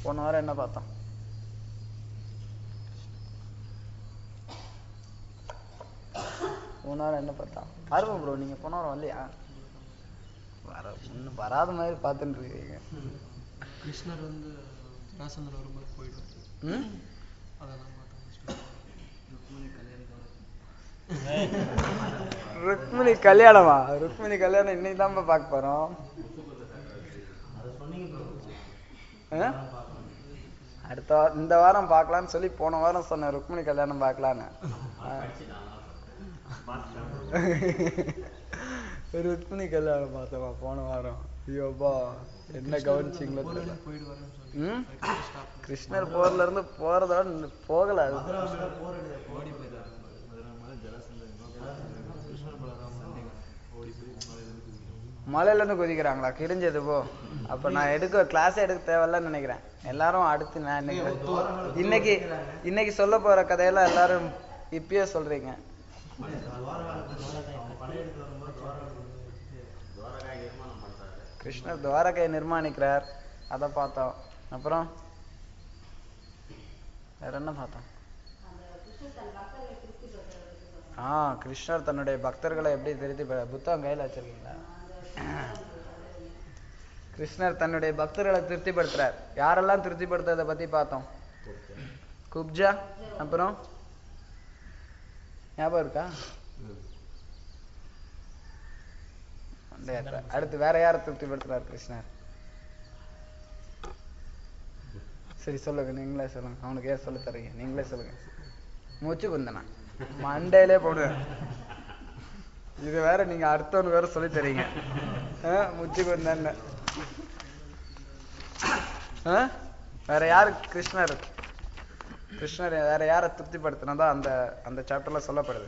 போன வாரம் என்ன பார்த்தோம் போன வாரம் என்ன பார்த்தோம் ஆர்வம் ப்ரோ நீங்க போன வாரம் வரலையா வர இன்னும் வராத மாதிரி பார்த்துட்டு இருக்கீங்க கிருஷ்ணர் வந்து ராசந்திர வரும்போது போயிடுவார் ம் அதெல்லாம் பார்த்தோம் ருக்மிணி கல்யாணமா ருக்மிணி கல்யாணம் இன்னைக்கு தான் பார்க்க போறோம் ஆ? அடுத்த வாரம் இந்த வாரம் பார்க்கலாம்னு சொல்லி போன வாரம் சொன்னேன் ருக்மிணி கல்யாணம் பார்க்கலான்னு ஆ. ருக்மிணி கல்யாணம் பார்த்தோமா போன வாரம் ஐயோப்பா என்ன கவனிச்சிங்களோ தெரியல போயிடுவாருன்னு சொல்லி ம் ஸ்டாப் கிருஷ்ணர் போர்ல இருந்து போறதோட இன்னும் போகல அது ஓடி போயிடுவாரு கிருஷ்ணர் பலராம ஓடி போய் மலையில இருந்து குதிக்கிறாங்க. மலையில இருந்து குதிக்கிறாங்களா கிழிஞ்சது போ அப்ப நான் எடுக்க கிளாஸ் எடுக்க தேவையில்லன்னு நினைக்கிறேன் எல்லாரும் அடுத்து நான் இன்னைக்கு இன்னைக்கு இன்னைக்கு சொல்ல போற கதையெல்லாம் எல்லாரும் இப்பயே சொல்றீங்க கிருஷ்ணர் துவாரகை நிர்மாணிக்கிறார் அதை பார்த்தோம் அப்புறம் வேற என்ன பார்த்தோம் ஆ கிருஷ்ணர் தன்னுடைய பக்தர்களை எப்படி திருத்தி பெற புத்தகம் கையில வச்சிருக்கீங்களா கிருஷ்ணர் தன்னுடைய பக்தர்களை திருப்திப்படுத்துறார் யாரெல்லாம் திருப்திப்படுத்துறதை பத்தி பார்த்தோம் குப்ஜா அப்புறம் ஞாபகம் இருக்கா மண்டையாட்டுற. அடுத்து வேற யாரை திருப்திப்படுத்துறார் கிருஷ்ணர் சரி சொல்லுங்க நீங்களே சொல்லுங்க அவனுக்கு ஏன் சொல்ல தரீங்க நீங்களே சொல்லுங்க மூச்சு குந்தனா மண்டையிலே போடுவேன் இது வேற நீங்க அடுத்தவனுக்கு வேற சொல்லி தரீங்க ஆ, மூச்சு குந்தன்னு ஆ? வேற யாரு கிருஷ்ணர் கிருஷ்ணர் வேற யாரை திருப்திப்படுத்தினதா அந்த அந்த சாப்டர்ல சொல்லப்படுது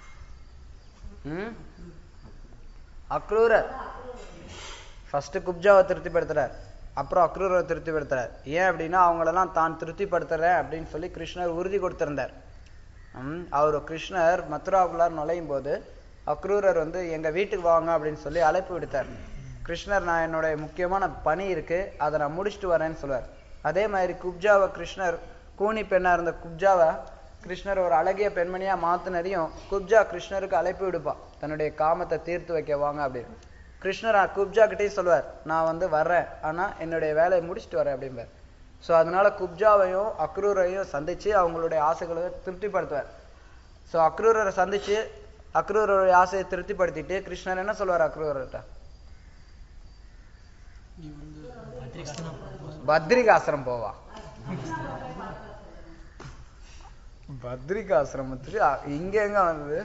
ம் அக்ரூரர் ஃபர்ஸ்ட் குப்ஜாவை திருப்திப்படுத்துறார் அப்புறம் அக்ரூரை திருப்திப்படுத்துறார் ஏன் அப்படின்னா அவங்களெல்லாம் தான் திருப்திப்படுத்துறேன் அப்படின்னு சொல்லி கிருஷ்ணர் உறுதி கொடுத்திருந்தார் ம், அவர் கிருஷ்ணர் மதுராவுக்குள்ளார் நுழையும் போது அக்ரூரர் வந்து எங்க வீட்டுக்கு வாங்க அப்படின்னு சொல்லி அழைப்பு விடுத்தார் கிருஷ்ணர் நான் என்னுடைய முக்கியமான பணி இருக்கு அதை நான் முடிச்சுட்டு வரேன்னு சொல்லுவார் அதே மாதிரி குப்ஜாவை கிருஷ்ணர் கூனி பெண்ணா இருந்த குப்ஜாவை கிருஷ்ணர் ஒரு அழகிய பெண்மணியா மாத்தினரையும் குப்ஜா கிருஷ்ணருக்கு அழைப்பு விடுப்பா தன்னுடைய காமத்தை தீர்த்து வைக்க வாங்க அப்படின்னு கிருஷ்ணர் அ- குப்ஜா கிட்டேயும் சொல்லுவார் நான் வந்து வர்றேன் ஆனா என்னுடைய வேலையை முடிச்சுட்டு வரேன் அப்படிம்பார் ஸோ அதனால குப்ஜாவையும் அக்ரூரையும் சந்திச்சு அவங்களுடைய ஆசைகளை திருப்திப்படுத்துவார் ஸோ அக்ரூரரை சந்திச்சு அக்ரூரோடைய ஆசையை திருப்திப்படுத்திட்டு கிருஷ்ணர் என்ன சொல்லுவார் அக்ரூரர்கிட்ட நீ வந்து பத்ரிகாசிரம் போவா பத்ரிகாசிரமத்துக்கு அ- இங்க எங்க வந்தது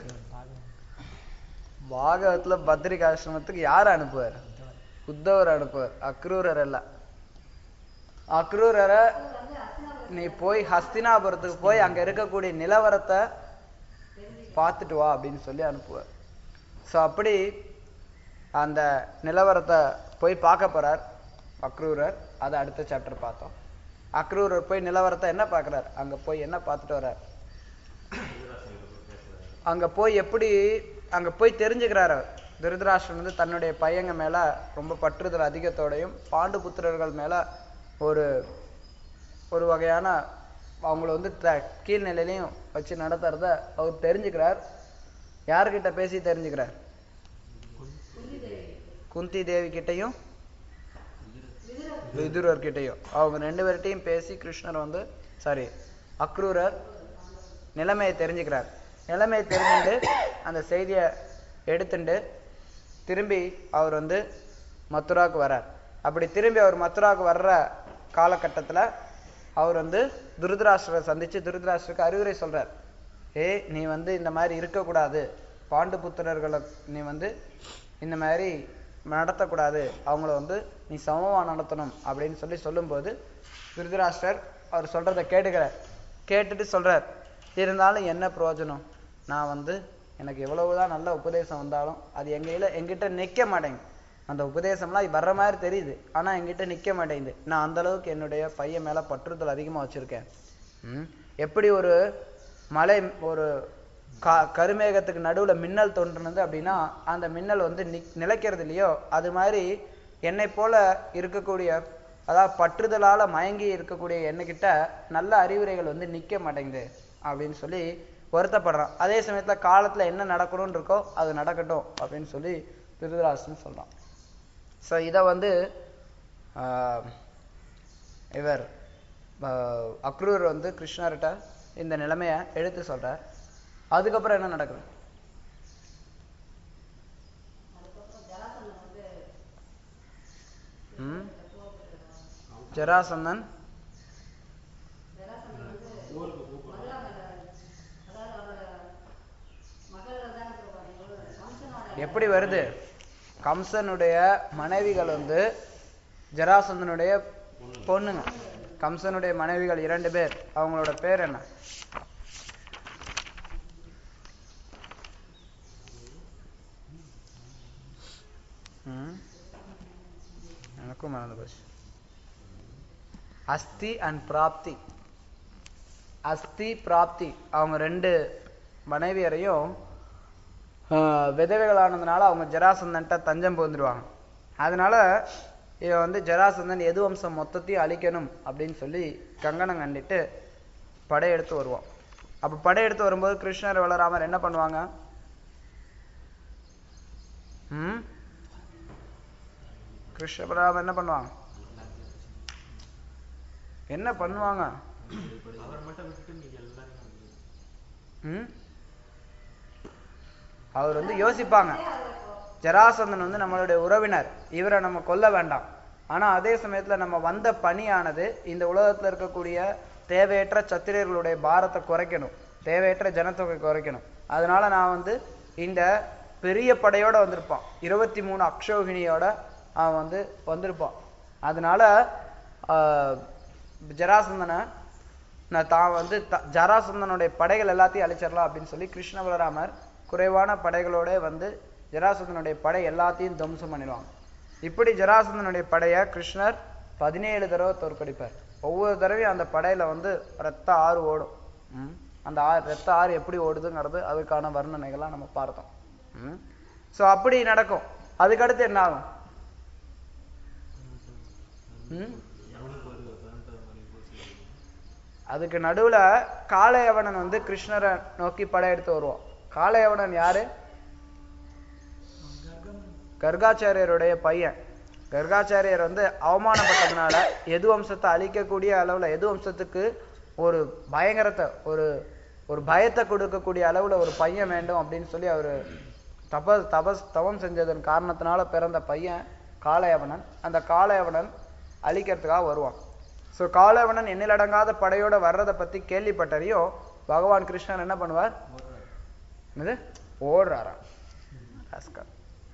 பாகவத்துல பத்ரிகாசிரமத்துக்கு யார் அனுப்புவார் உத்தவர் அனுப்புவார் அக்ரூரர் அல்ல அக்ரூரரை நீ போய் ஹஸ்தினாபுரத்துக்கு போய் அங்க இருக்கக்கூடிய நிலவரத்தை பார்த்துட்டு வா அப்படின்னு சொல்லி அனுப்புவார் ஸோ அப்படி அந்த நிலவரத்தை போய் பார்க்க போறார் அக்ரூரர் அதை அடுத்த சாப்டர் பார்த்தோம் அக்ரூரர் போய் நிலவரத்தை என்ன பார்க்கறார் அங்க போய் என்ன பார்த்துட்டு வர்றார் அங்க போய் எப்படி அங்க போய் தெரிஞ்சுக்கிறார் அவர் திருதராஷ்டிரன் வந்து தன்னுடைய பையங்க மேல ரொம்ப பற்றுதல் அதிகத்தோடையும் பாண்டு புத்திரர்கள் மேல ஒரு ஒரு வகையான அவங்கள வந்து த கீழ்நிலையிலையும் வச்சு நடத்துறத அவர் தெரிஞ்சுக்கிறார் யார்கிட்ட பேசி தெரிஞ்சுக்கிறார் குந்தி தேவி கிட்டையும் விதுரர் கிட்டையும் அவங்க ரெண்டு பேர்கிட்டையும் பேசி கிருஷ்ணர் வந்து சாரி அக்ரூரர் நிலைமையை தெரிஞ்சுக்கிறார் நிலைமையை தெரிஞ்சுட்டு அந்த செய்தியை எடுத்துட்டு திரும்பி அவர் வந்து மதுராவுக்கு வர்றார் அப்படி திரும்பி அவர் மதுராவுக்கு வர்ற காலகட்டத்துல அவர் வந்து துருதராஷ்டிரரை சந்திச்சு துருதராஷ்டிரருக்கு அறிவுரை சொல்றார் ஏய் நீ வந்து இந்த மாதிரி இருக்கக்கூடாது பாண்டு புத்திரர்களை நீ வந்து இந்த மாதிரி நடத்தக்கூடாது அவங்கள வந்து நீ சமமா நடத்தணும் அப்படின்னு சொல்லி சொல்லும்போது திருதராஷ்டிரர் அவர் சொல்றதை கேட்டுக்கிறார் கேட்டுட்டு சொல்றார் இருந்தாலும் என்ன பிரயோஜனம் நான் வந்து எனக்கு எவ்வளவுதான் நல்ல உபதேசம் வந்தாலும் அது எங்கையில எங்கிட்ட நிக்க மாட்டேங்குது அந்த உபதேசம்லாம் வர்ற மாதிரி தெரியுது ஆனா என்கிட்ட நிக்க மாட்டேங்குது நான் அந்த அளவுக்கு என்னுடைய பையன் மேல பற்றுதல் அதிகமா வச்சிருக்கேன் ம். எப்படி ஒரு மலை ஒரு கா கருமேகத்துக்கு நடுவுல மின்னல் தோன்றுனது அப்படின்னா அந்த மின்னல் வந்து நி நிலைக்கிறது இல்லையோ அது மாதிரி என்னை போல இருக்கக்கூடிய அதாவது பற்றுதலால மயங்கி இருக்கக்கூடிய என்கிட்ட நல்ல அறிவுரைகள் வந்து நிக்க மாட்டேங்குது அப்படின்னு சொல்லி வருத்தப்படுறான் அதே சமயத்துல காலத்துல என்ன நடக்கணும்னு இருக்கோ அது நடக்கட்டும் அப்படின்னு சொல்லி திருதராசன் சொல்றான் ஸோ இதை வந்து ஆஹ், இவர் ஆஹ், அக்ரூர் வந்து கிருஷ்ணர்கிட்ட இந்த நிலைமைய எடுத்து சொல்றார் அதுக்கப்புறம் என்ன நடக்குது ம் ஜராசந்தன் எப்படி வருது கம்சனுடைய மனைவிகள் வந்து ஜராசந்தனுடைய பொண்ணுங்க கம்சனுடைய மனைவிகள் இரண்டு பேர் அவங்களோட பேர் என்ன ம் எனக்கும் மறந்து போச்சு அஸ்தி அண்ட் பிராப்தி அஸ்தி பிராப்தி அவங்க ரெண்டு மனைவியரையும் ஆஹ், விதவைகளானதுனால அவங்க ஜராசந்தன்ட்ட தஞ்சம் புகுந்துருவாங்க அதனால இவன் வந்து ஜராசந்தன் எது வம்சம் மொத்தத்தையும் அழிக்கணும் அப்படின்னு சொல்லி கங்கணம் கண்டிட்டு படையெடுத்து வருவான் அப்ப படையெடுத்து வரும்போது கிருஷ்ணர் வளராமர் என்ன பண்ணுவாங்க ம் கிருஷ்ண பலராமர் என்ன பண்ணுவாங்க என்ன பண்ணுவாங்க அவர் மட்டும் விட்டுட்டு நீங்க எல்லாரும் வந்து ம் அவர் வந்து யோசிப்பாங்க ஜராசந்தன் வந்து நம்மளுடைய உறவினர் இவரை நம்ம கொல்ல வேண்டாம் ஆனா அதே சமயத்துல நம்ம வந்த பணியானது இந்த உலகத்துல இருக்கக்கூடிய தேவையற்ற சத்திரியர்களுடைய பாரத்தை குறைக்கணும் தேவையற்ற ஜனத்தொகை குறைக்கணும் அதனால நான் வந்து இந்த பெரிய படையோட வந்திருப்பான் இருபத்தி மூணு அக்ஷோகினியோட அவன் வந்து வந்திருப்பான் அதனால ஆஹ், ஜராசந்தனை நான் தான் வந்து த- ஜராசந்தனுடைய படைகள் எல்லாத்தையும் அழிச்சிடலாம் அப்படின்னு சொல்லி கிருஷ்ண பலராமர் குறைவான படைகளோட வந்து ஜராசந்தனுடைய படை எல்லாத்தையும் துவம்சம் பண்ணிடுவாங்க இப்படி ஜராசந்தனுடைய படையை கிருஷ்ணர் பதினேழு தடவை தோற்கடிப்பார் ஒவ்வொரு தடவையும் அந்த படையில வந்து ரத்த ஆறு ஓடும் ம். அந்த ஆறு ரத்த ஆறு எப்படி ஓடுதுங்கிறது அதுக்கான வர்ணனைகள்லாம் நம்ம பார்த்தோம் ம் ஸோ அப்படி நடக்கும் அதுக்கடுத்து என்ன ஆகும் ம் எவனுக்கு வருது பதினெட்டாவது மணி போச்சு அதுக்கு நடுவுல காளையவனன் வந்து கிருஷ்ணரை நோக்கி படையெடுத்து வருவான் காளையவனன் யாரு கர்காச்சாரியருடைய பையன் கர்காச்சாரியர் வந்து அவமானப்பட்டதுனால எது வம்சத்தை அழிக்கக்கூடிய அளவுல எது வம்சத்துக்கு ஒரு பயங்கரத்தை ஒரு ஒரு பயத்தை கொடுக்கக்கூடிய அளவுல ஒரு பையன் வேண்டும் அப்படின்னு சொல்லி அவரு தபஸ் தபஸ் தவம் செஞ்சதன் காரணத்தினால பிறந்த பையன் காளையவனன் அந்த காளையவனன் அழிக்கிறதுக்காக வருவான் ஸோ காளையவனன் எண்ணிலடங்காத படையோட வர்றதை பத்தி கேள்விப்பட்டறியும் பகவான் கிருஷ்ணன் என்ன பண்ணுவார் என்னது ஓடுறாராம் ராஸ்கல்.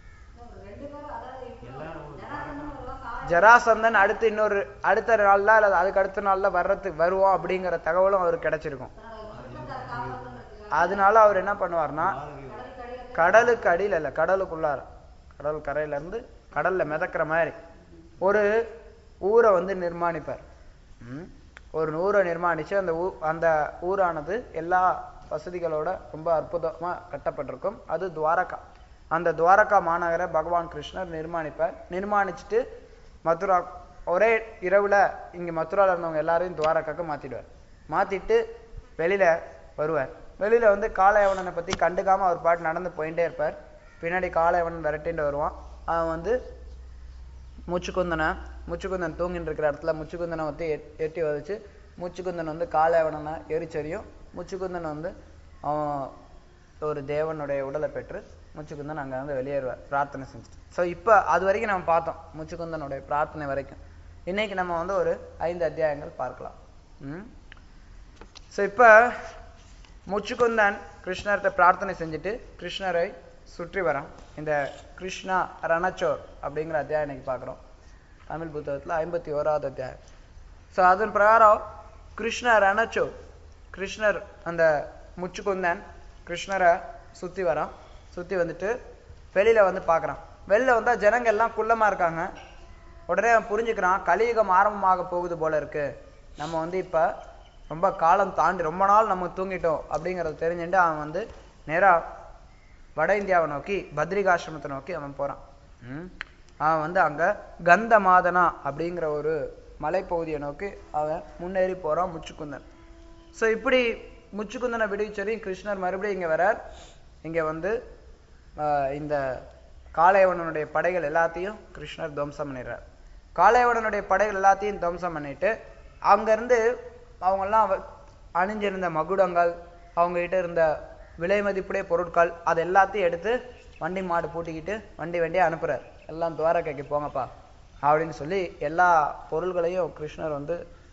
ஜராசந்தன் அடுத்து இன்னொரு அடுத்த நாள்ல அல்லது அதுக்கு அடுத்த நாள்ல வர்றதுக்கு வருவோம் அப்படிங்கிற தகவலும் அவருக்கு கிடைச்சிருக்கும் அதனால அவர் என்ன பண்ணுவார்னா கடலுக்கு அடியில இல்ல கடலுக்குள்ளார கடல் கரையில இருந்து கடல்ல மிதக்கிற மாதிரி ஒரு ஊரை வந்து நிர்மாணிப்பார் ம். ஒரு ஊரை நிர்மாணிச்சு அந்த ஊ அந்த ஊரானது எல்லா வசதிகளோட ரொம்ப அற்புதமா கட்டப்பட்டிருக்கும் அது துவாரகா அந்த துவாரகா மாநகரை பகவான் கிருஷ்ணர் நிர்மாணிப்பார் நிர்மாணிச்சுட்டு மதுரா ஒரே இரவுல இங்க மதுரால இருந்தவங்க எல்லாரையும் துவாரகாக்கு மாத்திடுவார் மாத்திட்டு வெளியில வருவார் வெளியில வந்து காளையவனனை பத்தி கண்டுக்காம அவர் பாட்டு நடந்து போயிட்டே இருப்பார் பின்னாடி காளையவனன் விரட்டிட்டு வருவான் அவன் வந்து முச்சுக்குந்தனை முச்சுக்குந்தன் தூங்கிட்டு இருக்கிற இடத்துல முச்சுக்குந்தனை வந்து எட்- எட்டி வதச்சு முச்சுக்குந்தன் வந்து காளையவனனை எரிச்சரியும் முச்சுக்குந்தன் வந்து அவன் ஒரு தேவனுடைய உடலை பெற்று முச்சுக்குந்தன் அங்க வந்து வெளியேறுவார் பிரார்த்தனை செஞ்சுட்டு ஸோ இப்போ அது வரைக்கும் நம்ம பார்த்தோம் முச்சுக்குந்தனுடைய பிரார்த்தனை வரைக்கும் இன்னைக்கு நம்ம வந்து ஒரு ஐந்து அத்தியாயங்கள் பார்க்கலாம் ம் ஸோ இப்போ முச்சுக்குந்தன் கிருஷ்ணர்கிட்ட பிரார்த்தனை செஞ்சுட்டு கிருஷ்ணரை சுற்றி வரான் இந்த கிருஷ்ணா ரணச்சோர் அப்படிங்கிற அத்தியாயம் இன்னைக்கு பார்க்குறோம் தமிழ் புத்தகத்தில் ஐம்பத்தி ஓராவது அத்தியாயம் ஸோ அதன் பிரகாரம் கிருஷ்ண ரணச்சோர் கிருஷ்ணர் அந்த முச்சுக்குந்தன் கிருஷ்ணரை சுற்றி வரான் சுற்றி வந்துட்டு வெளியில வந்து பார்க்குறான் வெளியில வந்தா ஜனங்க எல்லாம் குள்ளமா இருக்காங்க உடனே அவன் புரிஞ்சுக்கிறான் கலியுகம் ஆரம்பமாக போகுது போல இருக்கு நம்ம வந்து இப்ப ரொம்ப காலம் தாண்டி ரொம்ப நாள் நம்ம தூங்கிட்டோம் அப்படிங்கறத தெரிஞ்சுட்டு அவன் வந்து நேரா வட இந்தியாவை நோக்கி பத்ரிகாசிரமத்தை நோக்கி அவன் போறான் ம். அவன் வந்து அங்க கந்தமாதனா அப்படிங்கிற ஒரு மலைப்பகுதியை நோக்கி அவன் முன்னேறி போறான் முச்சுக்குந்தன் ஸோ இப்படி முச்சுக்குந்தனை விடுவிச்சரி கிருஷ்ணர் மறுபடியும் இங்க வரார் இங்க வந்து ஆஹ் இந்த காளையவனுடைய படைகள் எல்லாத்தையும் கிருஷ்ணர் துவம்சம் பண்ணிடுறார் காளையவனுடைய படைகள் எல்லாத்தையும் துவம்சம் பண்ணிட்டு அங்கிருந்து அவங்கெல்லாம் அவ- அணிஞ்சிருந்த மகுடங்கள் அவங்க கிட்ட இருந்த விலை மதிப்புடைய பொருட்கள் அது எல்லாத்தையும் எடுத்து வண்டி மாடு பூட்டிக்கிட்டு வண்டி வண்டியை அனுப்புறார் எல்லாம் துவாரகைக்கு போங்கப்பா அப்படின்னு சொல்லி எல்லா பொருள்களையும் கிருஷ்ணர் வந்து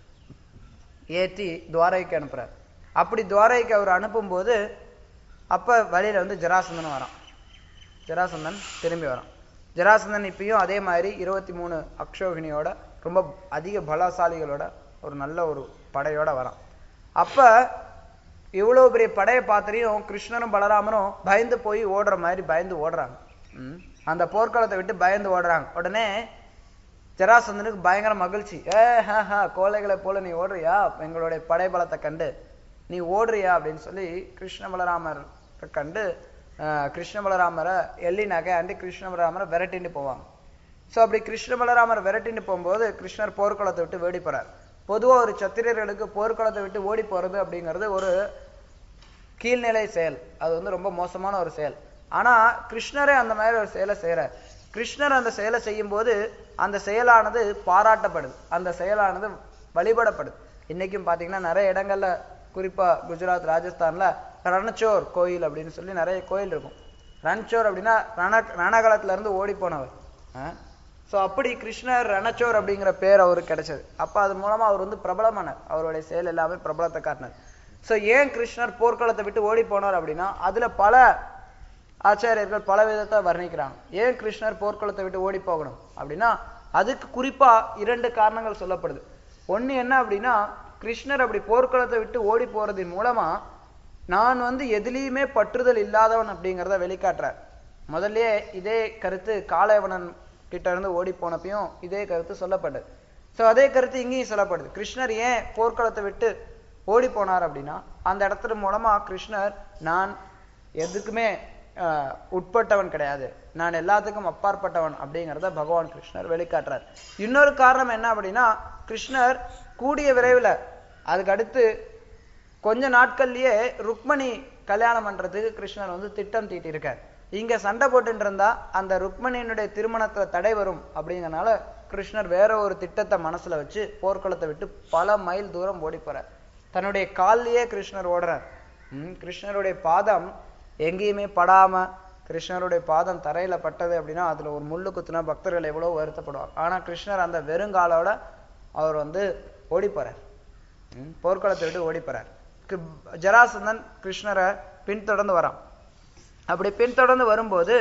ஏற்றி துவாரகைக்கு அனுப்புறார் அப்படி துவாரகைக்கு அவர் அனுப்பும்போது அப்ப வழியில வந்து ஜராசந்தன் வரான் ஜராசந்தன் திரும்பி வரான் ஜராசந்தன் இப்பயும் அதே மாதிரி இருபத்தி மூணு அக்ஷோகினியோட ரொம்ப அதிக பலசாலிகளோட ஒரு நல்ல ஒரு படையோட வரான் அப்ப இவ்வளவு பெரிய படையை பார்த்துறையும் கிருஷ்ணரும் பலராமரும் பயந்து போய் ஓடுற மாதிரி பயந்து ஓடுறாங்க ம். அந்த போர்க்களத்தை விட்டு பயந்து ஓடுறாங்க உடனே ஜராசந்தனுக்கு பயங்கர மகிழ்ச்சி ஏ ஹா ஹா கோழைகளை போல நீ ஓடுறியா எங்களுடைய படைபலத்தை கண்டு நீ ஓடுறியா அப்படின்னு சொல்லி கிருஷ்ண பலராமர் கண்டு ஆஹ், கிருஷ்ண பலராமரை எள்ளி நகையாண்டி கிருஷ்ண பலராமரை விரட்டிட்டு போவாங்க ஸோ அப்படி கிருஷ்ண பலராமர் விரட்டிட்டு போகும்போது கிருஷ்ணர் போர்க்களத்தை விட்டு ஓடி போறார் பொதுவா ஒரு சத்திரியர்களுக்கு போர்க்களத்தை விட்டு ஓடி போறது அப்படிங்கிறது ஒரு கீழ்நிலை செயல் அது வந்து ரொம்ப மோசமான ஒரு செயல் ஆனா கிருஷ்ணரே அந்த மாதிரி ஒரு செயலை செய்யறார் கிருஷ்ணர் அந்த செயலை செய்யும்போது அந்த செயலானது பாராட்டப்படுது அந்த செயலானது வழிபடப்படுது இன்னைக்கும் பாத்தீங்கன்னா நிறைய இடங்கள்ல குறிப்பா குஜராத் ராஜஸ்தான்ல ரணச்சோர் கோயில் அப்படின்னு சொல்லி நிறைய கோயில் இருக்கும் ரன்சோர் அப்படின்னா ரண ரணகளத்துல இருந்து ஓடி போனவர் ஸோ அப்படி கிருஷ்ணர் ரணச்சோர் அப்படிங்கிற பேர் அவருக்கு கிடைச்சது அப்ப அது மூலமா அவர் வந்து பிரபலமானார் அவருடைய செயல் எல்லாமே பிரபலத்தை காட்டினார் ஸோ ஏன் கிருஷ்ணர் போர்க்களத்தை விட்டு ஓடி போனார் அப்படின்னா அதுல பல ஆச்சாரியர்கள் பல விதத்தை வர்ணிக்கிறாங்க ஏன் கிருஷ்ணர் போர்க்களத்தை விட்டு ஓடி போகணும் அப்படின்னா அதுக்கு குறிப்பா இரண்டு காரணங்கள் சொல்லப்படுது ஒண்ணு என்ன அப்படின்னா கிருஷ்ணர் அப்படி போர்க்களத்தை விட்டு ஓடி போறதின் மூலமா நான் வந்து எதுலேயுமே பற்றுதல் இல்லாதவன் அப்படிங்கிறத வெளிக்காட்டுறார் முதல்லயே இதே கருத்து காளையவனன் கிட்ட இருந்து ஓடி போனப்பையும் இதே கருத்து சொல்லப்பட்டது ஸோ அதே கருத்து இங்கேயும் சொல்லப்படுது கிருஷ்ணர் ஏன் போர்க்களத்தை விட்டு ஓடி போனார் அப்படின்னா அந்த இடத்துல மூலமா கிருஷ்ணர் நான் எதுக்குமே ஆஹ், உட்பட்டவன் கிடையாது நான் எல்லாத்துக்கும் அப்பாற்பட்டவன் அப்படிங்கிறத பகவான் கிருஷ்ணர் வெளிக்காட்டுறார் இன்னொரு காரணம் என்ன அப்படின்னா கிருஷ்ணர் கூடிய விரைவில் அதுக்கு அடுத்து கொஞ்ச நாட்கள்லயே ருக்மணி கல்யாணம் பண்றதுக்கு கிருஷ்ணர் வந்து திட்டம் தீட்டியிருக்கார் இங்க சண்டை போட்டுட்டு இருந்தா அந்த ருக்மணியினுடைய திருமணத்துல தடை வரும் அப்படிங்கறனால கிருஷ்ணர் வேற ஒரு திட்டத்தை மனசுல வச்சு போர்க்களத்தை விட்டு பல மைல் தூரம் ஓடி போறார் தன்னுடைய கால்லயே கிருஷ்ணர் ஓடுறார் ம், கிருஷ்ணருடைய பாதம் எங்கேயுமே படாம கிருஷ்ணருடைய பாதம் தரையில பட்டது அப்படின்னா அதுல ஒரு முள்ளு குத்துனா பக்தர்கள் எவ்வளவு வருத்தப்படுவாங்க ஆனா கிருஷ்ணர் அந்த வெறுங்காலோட அவர் வந்து ஓடி போறார் ம், போர்க்களத்தை விட்டு ஓடி போறார் கி- ஜராசந்தன் கிருஷ்ணரை பின்தொடர்ந்து வரான் அப்படி பின்தொடர்ந்து வரும்போது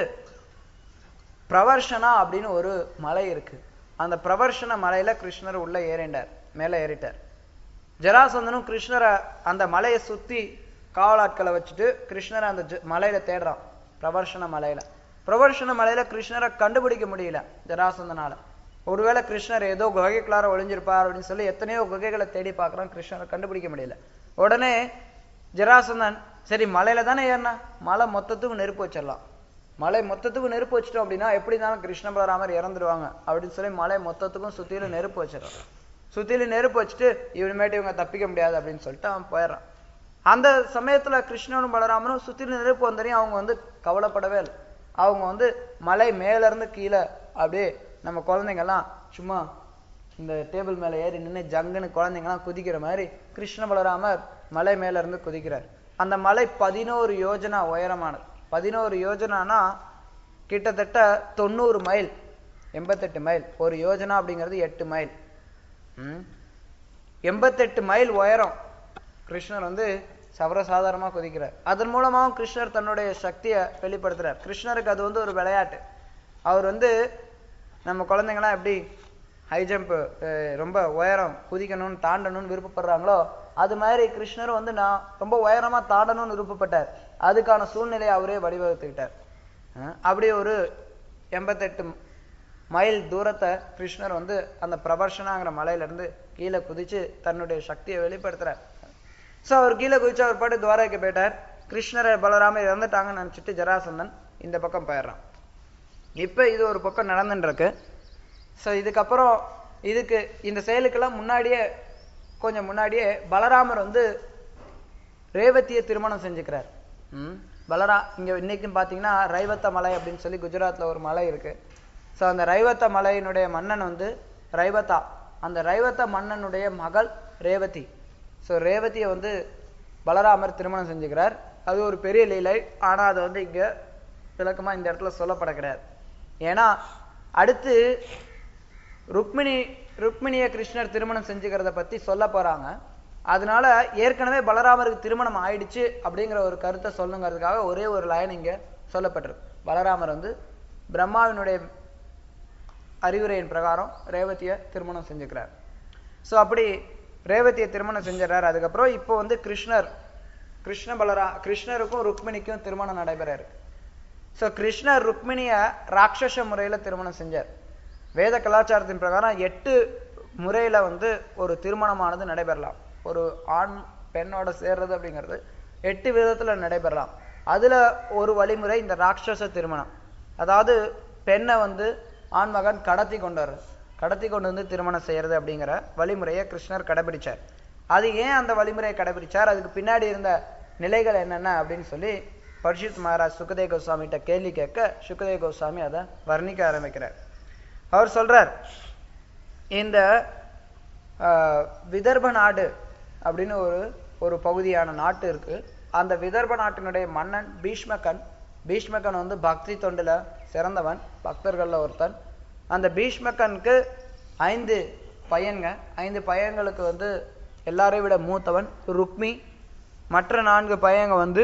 பிரவர்ஷனா அப்படின்னு ஒரு மலை இருக்கு அந்த பிரவர்ஷன மலையில கிருஷ்ணர் உள்ள ஏறிண்டார் மேல ஏறிட்டார் ஜராசந்தனும் கிருஷ்ணரை அந்த மலையை சுத்தி காவலாட்களை வச்சுட்டு கிருஷ்ணரை அந்த ஜ- மலையில தேடுறான் பிரவர்ஷன மலையில பிரவர்ஷன மலையில கிருஷ்ணரை கண்டுபிடிக்க முடியல ஜராசந்தனால ஒருவேளை கிருஷ்ணர் ஏதோ குகைக்குள்ளார ஒளிஞ்சிருப்பார் அப்படின்னு சொல்லி எத்தனையோ குகைகளை தேடி பார்க்கறான் கிருஷ்ணரை கண்டுபிடிக்க முடியல உடனே ஜராசந்தன் சரி மலையில தானே ஏறினா மலை மொத்தத்துக்கும் நெருப்பு வச்சிடலாம் மலை மொத்தத்துக்கும் நெருப்பு வச்சிட்டோம் அப்படின்னா எப்படி இருந்தாலும் கிருஷ்ண பலராமர் இறந்துருவாங்க அப்படின்னு சொல்லி மலை மொத்தத்துக்கும் சுத்திலும் நெருப்பு வச்சிடறான் சுத்திலும் நெருப்பு வச்சுட்டு இவனுமேட்டு இவங்க தப்பிக்க முடியாது அப்படின்னு சொல்லிட்டு அவன் போயிடுறான் அந்த சமயத்துல கிருஷ்ணனும் பலராமனும் சுத்திலும் நெருப்பு வந்தரையும் அவங்க வந்து கவலைப்படவே இல்லை அவங்க வந்து மலை மேல இருந்து கீழே அப்படியே நம்ம குழந்தைங்கெல்லாம் சும்மா இந்த டேபிள் மேல ஏறி நின்று ஜங்குன்னு குழந்தைங்கலாம் குதிக்கிற மாதிரி கிருஷ்ண பலராமர் மலை மேல இருந்து குதிக்கிறார் அந்த மலை பதினோரு யோஜனா உயரமானது பதினோரு யோஜனானா கிட்டத்தட்ட தொண்ணூறு மைல் எண்பத்தெட்டு மைல் ஒரு யோஜனா அப்படிங்கிறது எட்டு மைல் ம். எண்பத்தெட்டு மைல் உயரம் கிருஷ்ணர் வந்து சர்வசாதாரணமா குதிக்கிறார் அதன் மூலமாவும் கிருஷ்ணர் தன்னுடைய சக்தியை வெளிப்படுத்துறார் கிருஷ்ணருக்கு அது வந்து ஒரு விளையாட்டு அவர் வந்து நம்ம குழந்தைங்களாம் எப்படி ஹை ஜம்ப் ரொம்ப உயரம் குதிக்கணும்னு தாண்டணும்னு விருப்பப்படுறாங்களோ அது மாதிரி கிருஷ்ணரும் வந்து நான் ரொம்ப உயரமா தாண்டணும்னு விருப்பப்பட்டார் அதுக்கான சூழ்நிலையை அவரே வடிவகுத்துக்கிட்டார் அஹ் அப்படி ஒரு எண்பத்தெட்டு மைல் தூரத்தை கிருஷ்ணர் வந்து அந்த பிரபர்ஷனாங்கிற மலையில இருந்து கீழே குதிச்சு தன்னுடைய சக்தியை வெளிப்படுத்துறார் ஸோ அவர் கீழே குதிச்சு அவர் பாட்டு துவாரகைக்கு போயிட்டார் கிருஷ்ணரை பலராமர் இறந்துட்டாங்கன்னு நினைச்சிட்டு ஜராசந்தன் இந்த பக்கம் போயிடுறான் இப்போ இது ஒரு பக்கம் நடந்துட்டு இருக்கு ஸோ இதுக்கப்புறம் இதுக்கு இந்த செயலுக்கெல்லாம் முன்னாடியே கொஞ்சம் முன்னாடியே பலராமர் வந்து ரேவதியை திருமணம் செஞ்சுக்கிறார் ம் பலரா இங்க இன்னைக்கும் பார்த்தீங்கன்னா ரைவத்த மலை அப்படின்னு சொல்லி குஜராத்ல ஒரு மலை இருக்கு ஸோ அந்த ரைவத்த மலையினுடைய மன்னன் வந்து ரைவத்தா அந்த ரைவத்த மன்னனுடைய மகள் ரேவதி ஸோ ரேவதியை வந்து பலராமர் திருமணம் செஞ்சுக்கிறார் அது ஒரு பெரிய லீலை ஆனா அது வந்து இங்க விளக்கமா இந்த இடத்துல சொல்லப்பட கிடையாது ஏன்னா அடுத்து ருக்மிணி ருக்மிணியை கிருஷ்ணர் திருமணம் செஞ்சுக்கிறத பத்தி சொல்ல போறாங்க அதனால ஏற்கனவே பலராமருக்கு திருமணம் ஆயிடுச்சு அப்படிங்கிற ஒரு கருத்தை சொல்லுங்கிறதுக்காக ஒரே ஒரு லைன் இங்க சொல்லப்பட்டிருக்கு பலராமர் வந்து பிரம்மாவினுடைய அறிவுரையின் பிரகாரம் ரேவதியை திருமணம் செஞ்சுக்கிறார் ஸோ அப்படி ரேவதியை திருமணம் செஞ்சிடறாரு அதுக்கப்புறம் இப்போ வந்து கிருஷ்ணர் கிருஷ்ண பலரா கிருஷ்ணருக்கும் ருக்மிணிக்கும் திருமணம் நடைபெற இருக்கு ஸோ கிருஷ்ணர் ருக்மிணியை ராட்சச முறையில திருமணம் செஞ்சார் வேத கலாச்சாரத்தின் பிரகாரம் எட்டு முறையில வந்து ஒரு திருமணமானது நடைபெறலாம் ஒரு ஆண் பெண்ணோட சேர்றது அப்படிங்கிறது எட்டு விதத்துல நடைபெறலாம் அதுல ஒரு வழிமுறை இந்த ராட்சச திருமணம் அதாவது பெண்ணை வந்து ஆண் மகன் கடத்தி கொண்டு வர்றது கடத்தி கொண்டு வந்து திருமணம் செய்யறது அப்படிங்கிற வழிமுறையை கிருஷ்ணர் கடைபிடிச்சார் அது ஏன் அந்த வழிமுறையை கடைபிடிச்சார் அதுக்கு பின்னாடி இருந்த நிலைகள் என்னென்ன அப்படின்னு சொல்லி பரிஷித் மகாராஜ் சுகதேவ கோஸ்வாமிகிட்ட கேள்வி கேட்க சுகதேவ கோஸ்வாமி அதை வர்ணிக்க ஆரம்பிக்கிறார் அவர் சொல்றார் இந்த ஆஹ், விதர்ப நாடு அப்படின்னு ஒரு ஒரு பகுதியான நாட்டு இருக்கு அந்த விதர்ப நாட்டினுடைய மன்னன் பீஷ்மகன் பீஷ்மகன் வந்து பக்தி தொண்டுல சிறந்தவன் பக்தர்கள்ல ஒருத்தன் அந்த பீஷ்மகனுக்கு ஐந்து பையன்க ஐந்து பையன்களுக்கு வந்து எல்லாரையும் விட மூத்தவன் ருக்மி மற்ற நான்கு பையங்க வந்து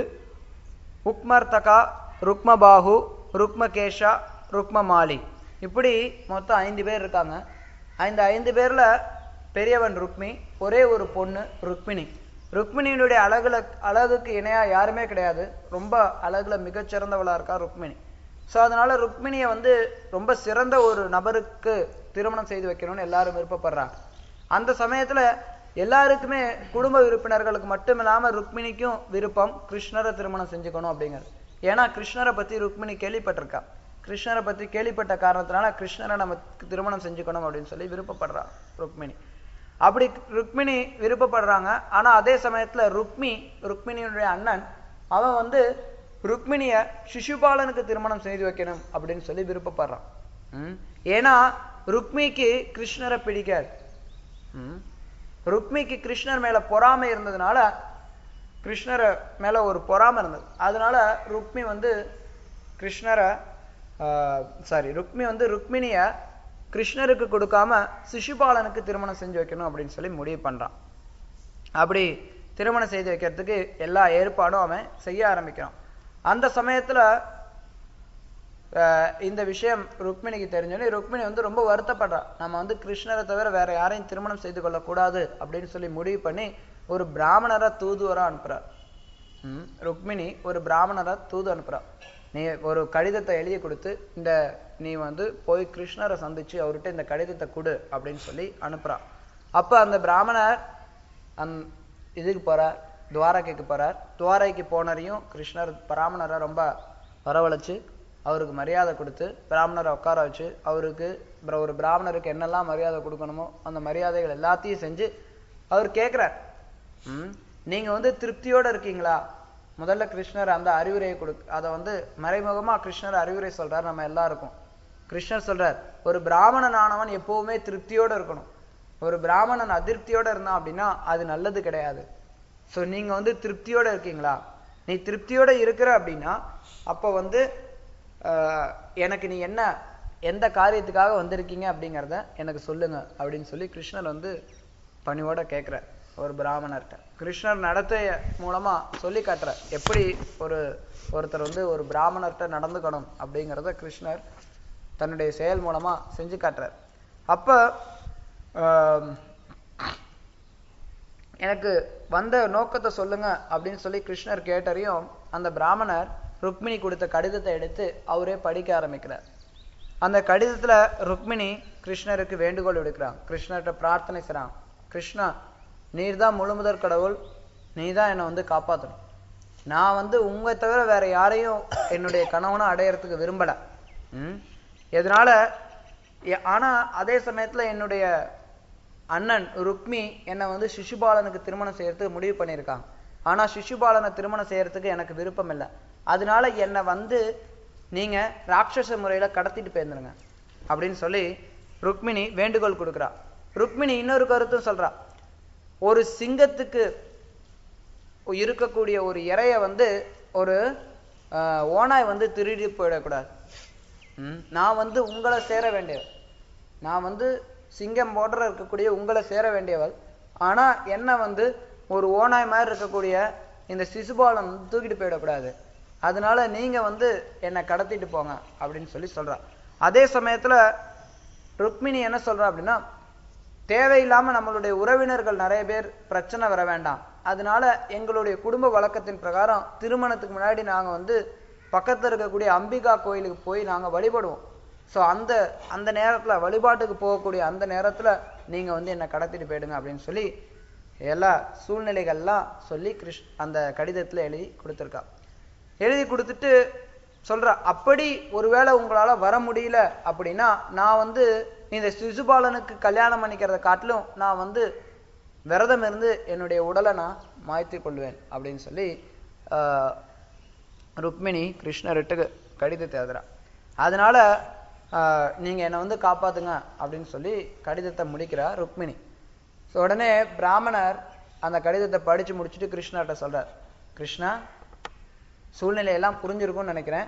உக்மர்தகா ருக்மபாகு ருக்மகேஷா ருக்மமாலி இப்படி மொத்தம் ஐந்து பேர் இருக்காங்க அந்த ஐந்து பேர்ல பெரியவன் ருக்மி ஒரே ஒரு பொண்ணு ருக்மிணி ருக்மிணியினுடைய அழகுல அழகுக்கு இணையா யாருமே கிடையாது ரொம்ப அழகுல மிகச்சிறந்தவளா இருக்கா ருக்மிணி ஸோ அதனால ருக்மிணியை வந்து ரொம்ப சிறந்த ஒரு நபருக்கு திருமணம் செய்து வைக்கணும்னு எல்லாரும் விருப்பப்படுறாங்க அந்த சமயத்துல எல்லாருக்குமே குடும்ப உறுப்பினர்களுக்கு மட்டும் இல்லாம ருக்மிணிக்கும் விருப்பம் கிருஷ்ணரை திருமணம் செஞ்சுக்கணும் அப்படிங்கிறது ஏன்னா கிருஷ்ணரை பத்தி ருக்மிணி கேள்விப்பட்டிருக்கா கிருஷ்ணரை பத்தி கேள்விப்பட்ட காரணத்தினால கிருஷ்ணரை நம்ம திருமணம் செஞ்சுக்கணும் அப்படின்னு சொல்லி விருப்பப்படுறா ருக்மிணி அப்படி ருக்மிணி விருப்பப்படுறாங்க ஆனா அதே சமயத்துல ருக்மி ருக்மிணியுடைய அண்ணன் அவன் வந்து ருக்மிணிய சிசுபாலனுக்கு திருமணம் செய்து வைக்கணும் அப்படின்னு சொல்லி விருப்பப்படுறான் ம்? ஏன்னா ருக்மிக்கு கிருஷ்ணரை பிடிக்காது ம்? ருக்மிக்கு கிருஷ்ணர் மேல பொறாமை இருந்ததுனால கிருஷ்ணரை மேல ஒரு பொறாமை இருந்தது அதனால ருக்மி வந்து கிருஷ்ணரை சாரி ருக்மி வந்து ருக்மிணிய கிருஷ்ணருக்கு கொடுக்காம சிசுபாலனுக்கு திருமணம் செஞ்சு வைக்கணும் அப்படின்னு சொல்லி முடிவு பண்றான் அப்படி திருமணம் செய்து வைக்கிறதுக்கு எல்லா ஏற்பாடும் அவன் செய்ய ஆரம்பிக்கிறான் அந்த சமயத்துல அஹ், இந்த விஷயம் ருக்மிணிக்கு தெரிஞ்சோடனே ருக்மிணி வந்து ரொம்ப வருத்தப்படுறா நம்ம வந்து கிருஷ்ணரை தவிர வேற யாரையும் திருமணம் செய்து கொள்ளக்கூடாது அப்படின்னு சொல்லி முடிவு பண்ணி ஒரு பிராமணரை தூதுவரா அனுப்புறா ம், ருக்மிணி ஒரு பிராமணரை தூது அனுப்புறா நீ ஒரு கடிதத்தை எழுதி கொடுத்து இந்த நீ வந்து போய் கிருஷ்ணரை சந்திச்சு அவர்கிட்ட இந்த கடிதத்தை கொடு அப்படின்னு சொல்லி அனுப்புறா அப்ப அந்த பிராமணர் அந் இதுக்கு போறார் துவாரகைக்கு போறார் துவாரைக்கு போனரையும் கிருஷ்ணர் பிராமணரை ரொம்ப வரவழைச்சு அவருக்கு மரியாதை கொடுத்து பிராமணரை உட்கார வச்சு அவருக்கு பிர- ஒரு பிராமணருக்கு என்னெல்லாம் மரியாதை கொடுக்கணுமோ அந்த மரியாதைகள் எல்லாத்தையும் செஞ்சு அவர் கேட்கிறார் ம் நீங்க வந்து திருப்தியோட இருக்கீங்களா முதல்ல கிருஷ்ணர் அந்த அறிவுரையை கொடு அதை வந்து மறைமுகமா கிருஷ்ணர் அறிவுரை சொல்றார் நம்ம எல்லாருக்கும் கிருஷ்ணர் சொல்றார் ஒரு பிராமணன் ஆனவன் எப்பவுமே திருப்தியோட இருக்கணும் ஒரு பிராமணன் அதிருப்தியோட இருந்தான் அப்படின்னா அது நல்லது கிடையாது சோ நீங்க வந்து திருப்தியோட இருக்கீங்களா நீ திருப்தியோட இருக்கிற அப்படின்னா அப்ப வந்து ஆஹ், எனக்கு நீ என்ன எந்த காரியத்துக்காக வந்திருக்கீங்க அப்படிங்கிறத எனக்கு சொல்லுங்க அப்படின்னு சொல்லி கிருஷ்ணர் வந்து பணிவோட கேட்கிறார் ஒரு பிராமணர்கிட்ட கிருஷ்ணர் நடத்தைய மூலமா சொல்லி காட்டுறார் எப்படி ஒரு ஒருத்தர் வந்து ஒரு பிராமணர்கிட்ட நடந்துக்கணும் அப்படிங்கிறத கிருஷ்ணர் தன்னுடைய செயல் மூலமா செஞ்சு காட்டுறார் அப்ப ஆம், எனக்கு வந்த நோக்கத்தை சொல்லுங்க அப்படின்னு சொல்லி கிருஷ்ணர் கேட்டறியும் அந்த பிராமணர் ருக்மிணி கொடுத்த கடிதத்தை எடுத்து அவரே படிக்க ஆரம்பிக்கிறார் அந்த கடிதத்துல ருக்மிணி கிருஷ்ணருக்கு வேண்டுகோள் விடுக்கிறான் கிருஷ்ணர்கிட்ட பிரார்த்தனை செய்றான் கிருஷ்ணா நீர்தான் முழுமுதற் கடவுள் நீதான் என்னை வந்து காப்பாத்தணும் நான் வந்து உங்களை தவிர வேற யாரையும் என்னுடைய கணவனை அடையறதுக்கு விரும்பல ம்? இதனால எ- ஆனா அதே சமயத்துல என்னுடைய அண்ணன் ருக்மி என்னை வந்து சிசுபாலனுக்கு திருமணம் செய்யறதுக்கு முடிவு பண்ணியிருக்காங்க ஆனா சிசுபாலனை திருமணம் செய்யறதுக்கு எனக்கு விருப்பம் இல்லை அதனால என்னை வந்து நீங்க ராட்சச முறையில கடத்திட்டு போயிருந்துருங்க அப்படின்னு சொல்லி ருக்மிணி வேண்டுகோள் கொடுக்குறா ருக்மிணி இன்னொரு கருத்தும் சொல்றா ஒரு சிங்கத்துக்கு இருக்கக்கூடிய ஒரு இறைய வந்து ஒரு ஆஹ், ஓநாய் வந்து திருடி போயிடக்கூடாது ம், நான் வந்து உங்களை சேர வேண்டியவள் நான் வந்து சிங்கம் போன்ற இருக்கக்கூடிய உங்களை சேர வேண்டியவள் ஆனா என்ன வந்து ஒரு ஓநாய் மாதிரி இருக்கக்கூடிய இந்த சிசுபாலன் வந்து தூக்கிட்டு போயிடக்கூடாது அதனால நீங்க வந்து என்னை கடத்திட்டு போங்க அப்படின்னு சொல்லி சொல்றா அதே சமயத்துல ருக்மிணி என்ன சொல்றா அப்படின்னா தேவையில்லாம நம்மளுடைய உறவினர்கள் நிறைய பேர் பிரச்சனை வர வேண்டாம் அதனால எங்களுடைய குடும்ப வழக்கத்தின் பிரகாரம் திருமணத்துக்கு முன்னாடி நாங்க வந்து பக்கத்துல இருக்கக்கூடிய அம்பிகா கோயிலுக்கு போய் நாங்க வழிபடுவோம் ஸோ அந்த அந்த நேரத்துல வழிபாட்டுக்கு போகக்கூடிய அந்த நேரத்துல நீங்க வந்து என்னை கடத்திட்டு போயிடுங்க அப்படின்னு சொல்லி எல்லா சூழ்நிலைகள்லாம் சொல்லி கிருஷ் அந்த கடிதத்துல எழுதி கொடுத்துருக்கா எழுதி கொடுத்துட்டு சொல்றா அப்படி ஒருவேளை உங்களால வர முடியல அப்படின்னா நான் வந்து இந்த சிசுபாலனுக்கு கல்யாணம் பண்ணிக்கிறத காட்டிலும் நான் வந்து விரதம் இருந்து என்னுடைய உடலை நான் மாய்த்து கொள்வேன் அப்படின்னு சொல்லி ஆஹ், ருக்மிணி கிருஷ்ணர்கிட்ட கடிதத்தை எழுதுறா அதனால ஆஹ், நீங்க என்னை வந்து காப்பாத்துங்க அப்படின்னு சொல்லி கடிதத்தை முடிக்கிறா ருக்மிணி ஸோ உடனே பிராமணர் அந்த கடிதத்தை படிச்சு முடிச்சுட்டு கிருஷ்ணர்கிட்ட சொல்றார் கிருஷ்ணா சூழ்நிலையெல்லாம் புரிஞ்சிருக்கும்னு நினைக்கிறேன்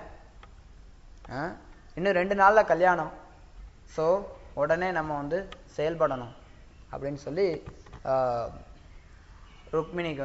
ஆ? இன்னும் ரெண்டு நாள்ல கல்யாணம் ஸோ உடனே நம்ம வந்து செயல்படணும் அப்படின்னு சொல்லி ஆ, ருக்மிணிக்கு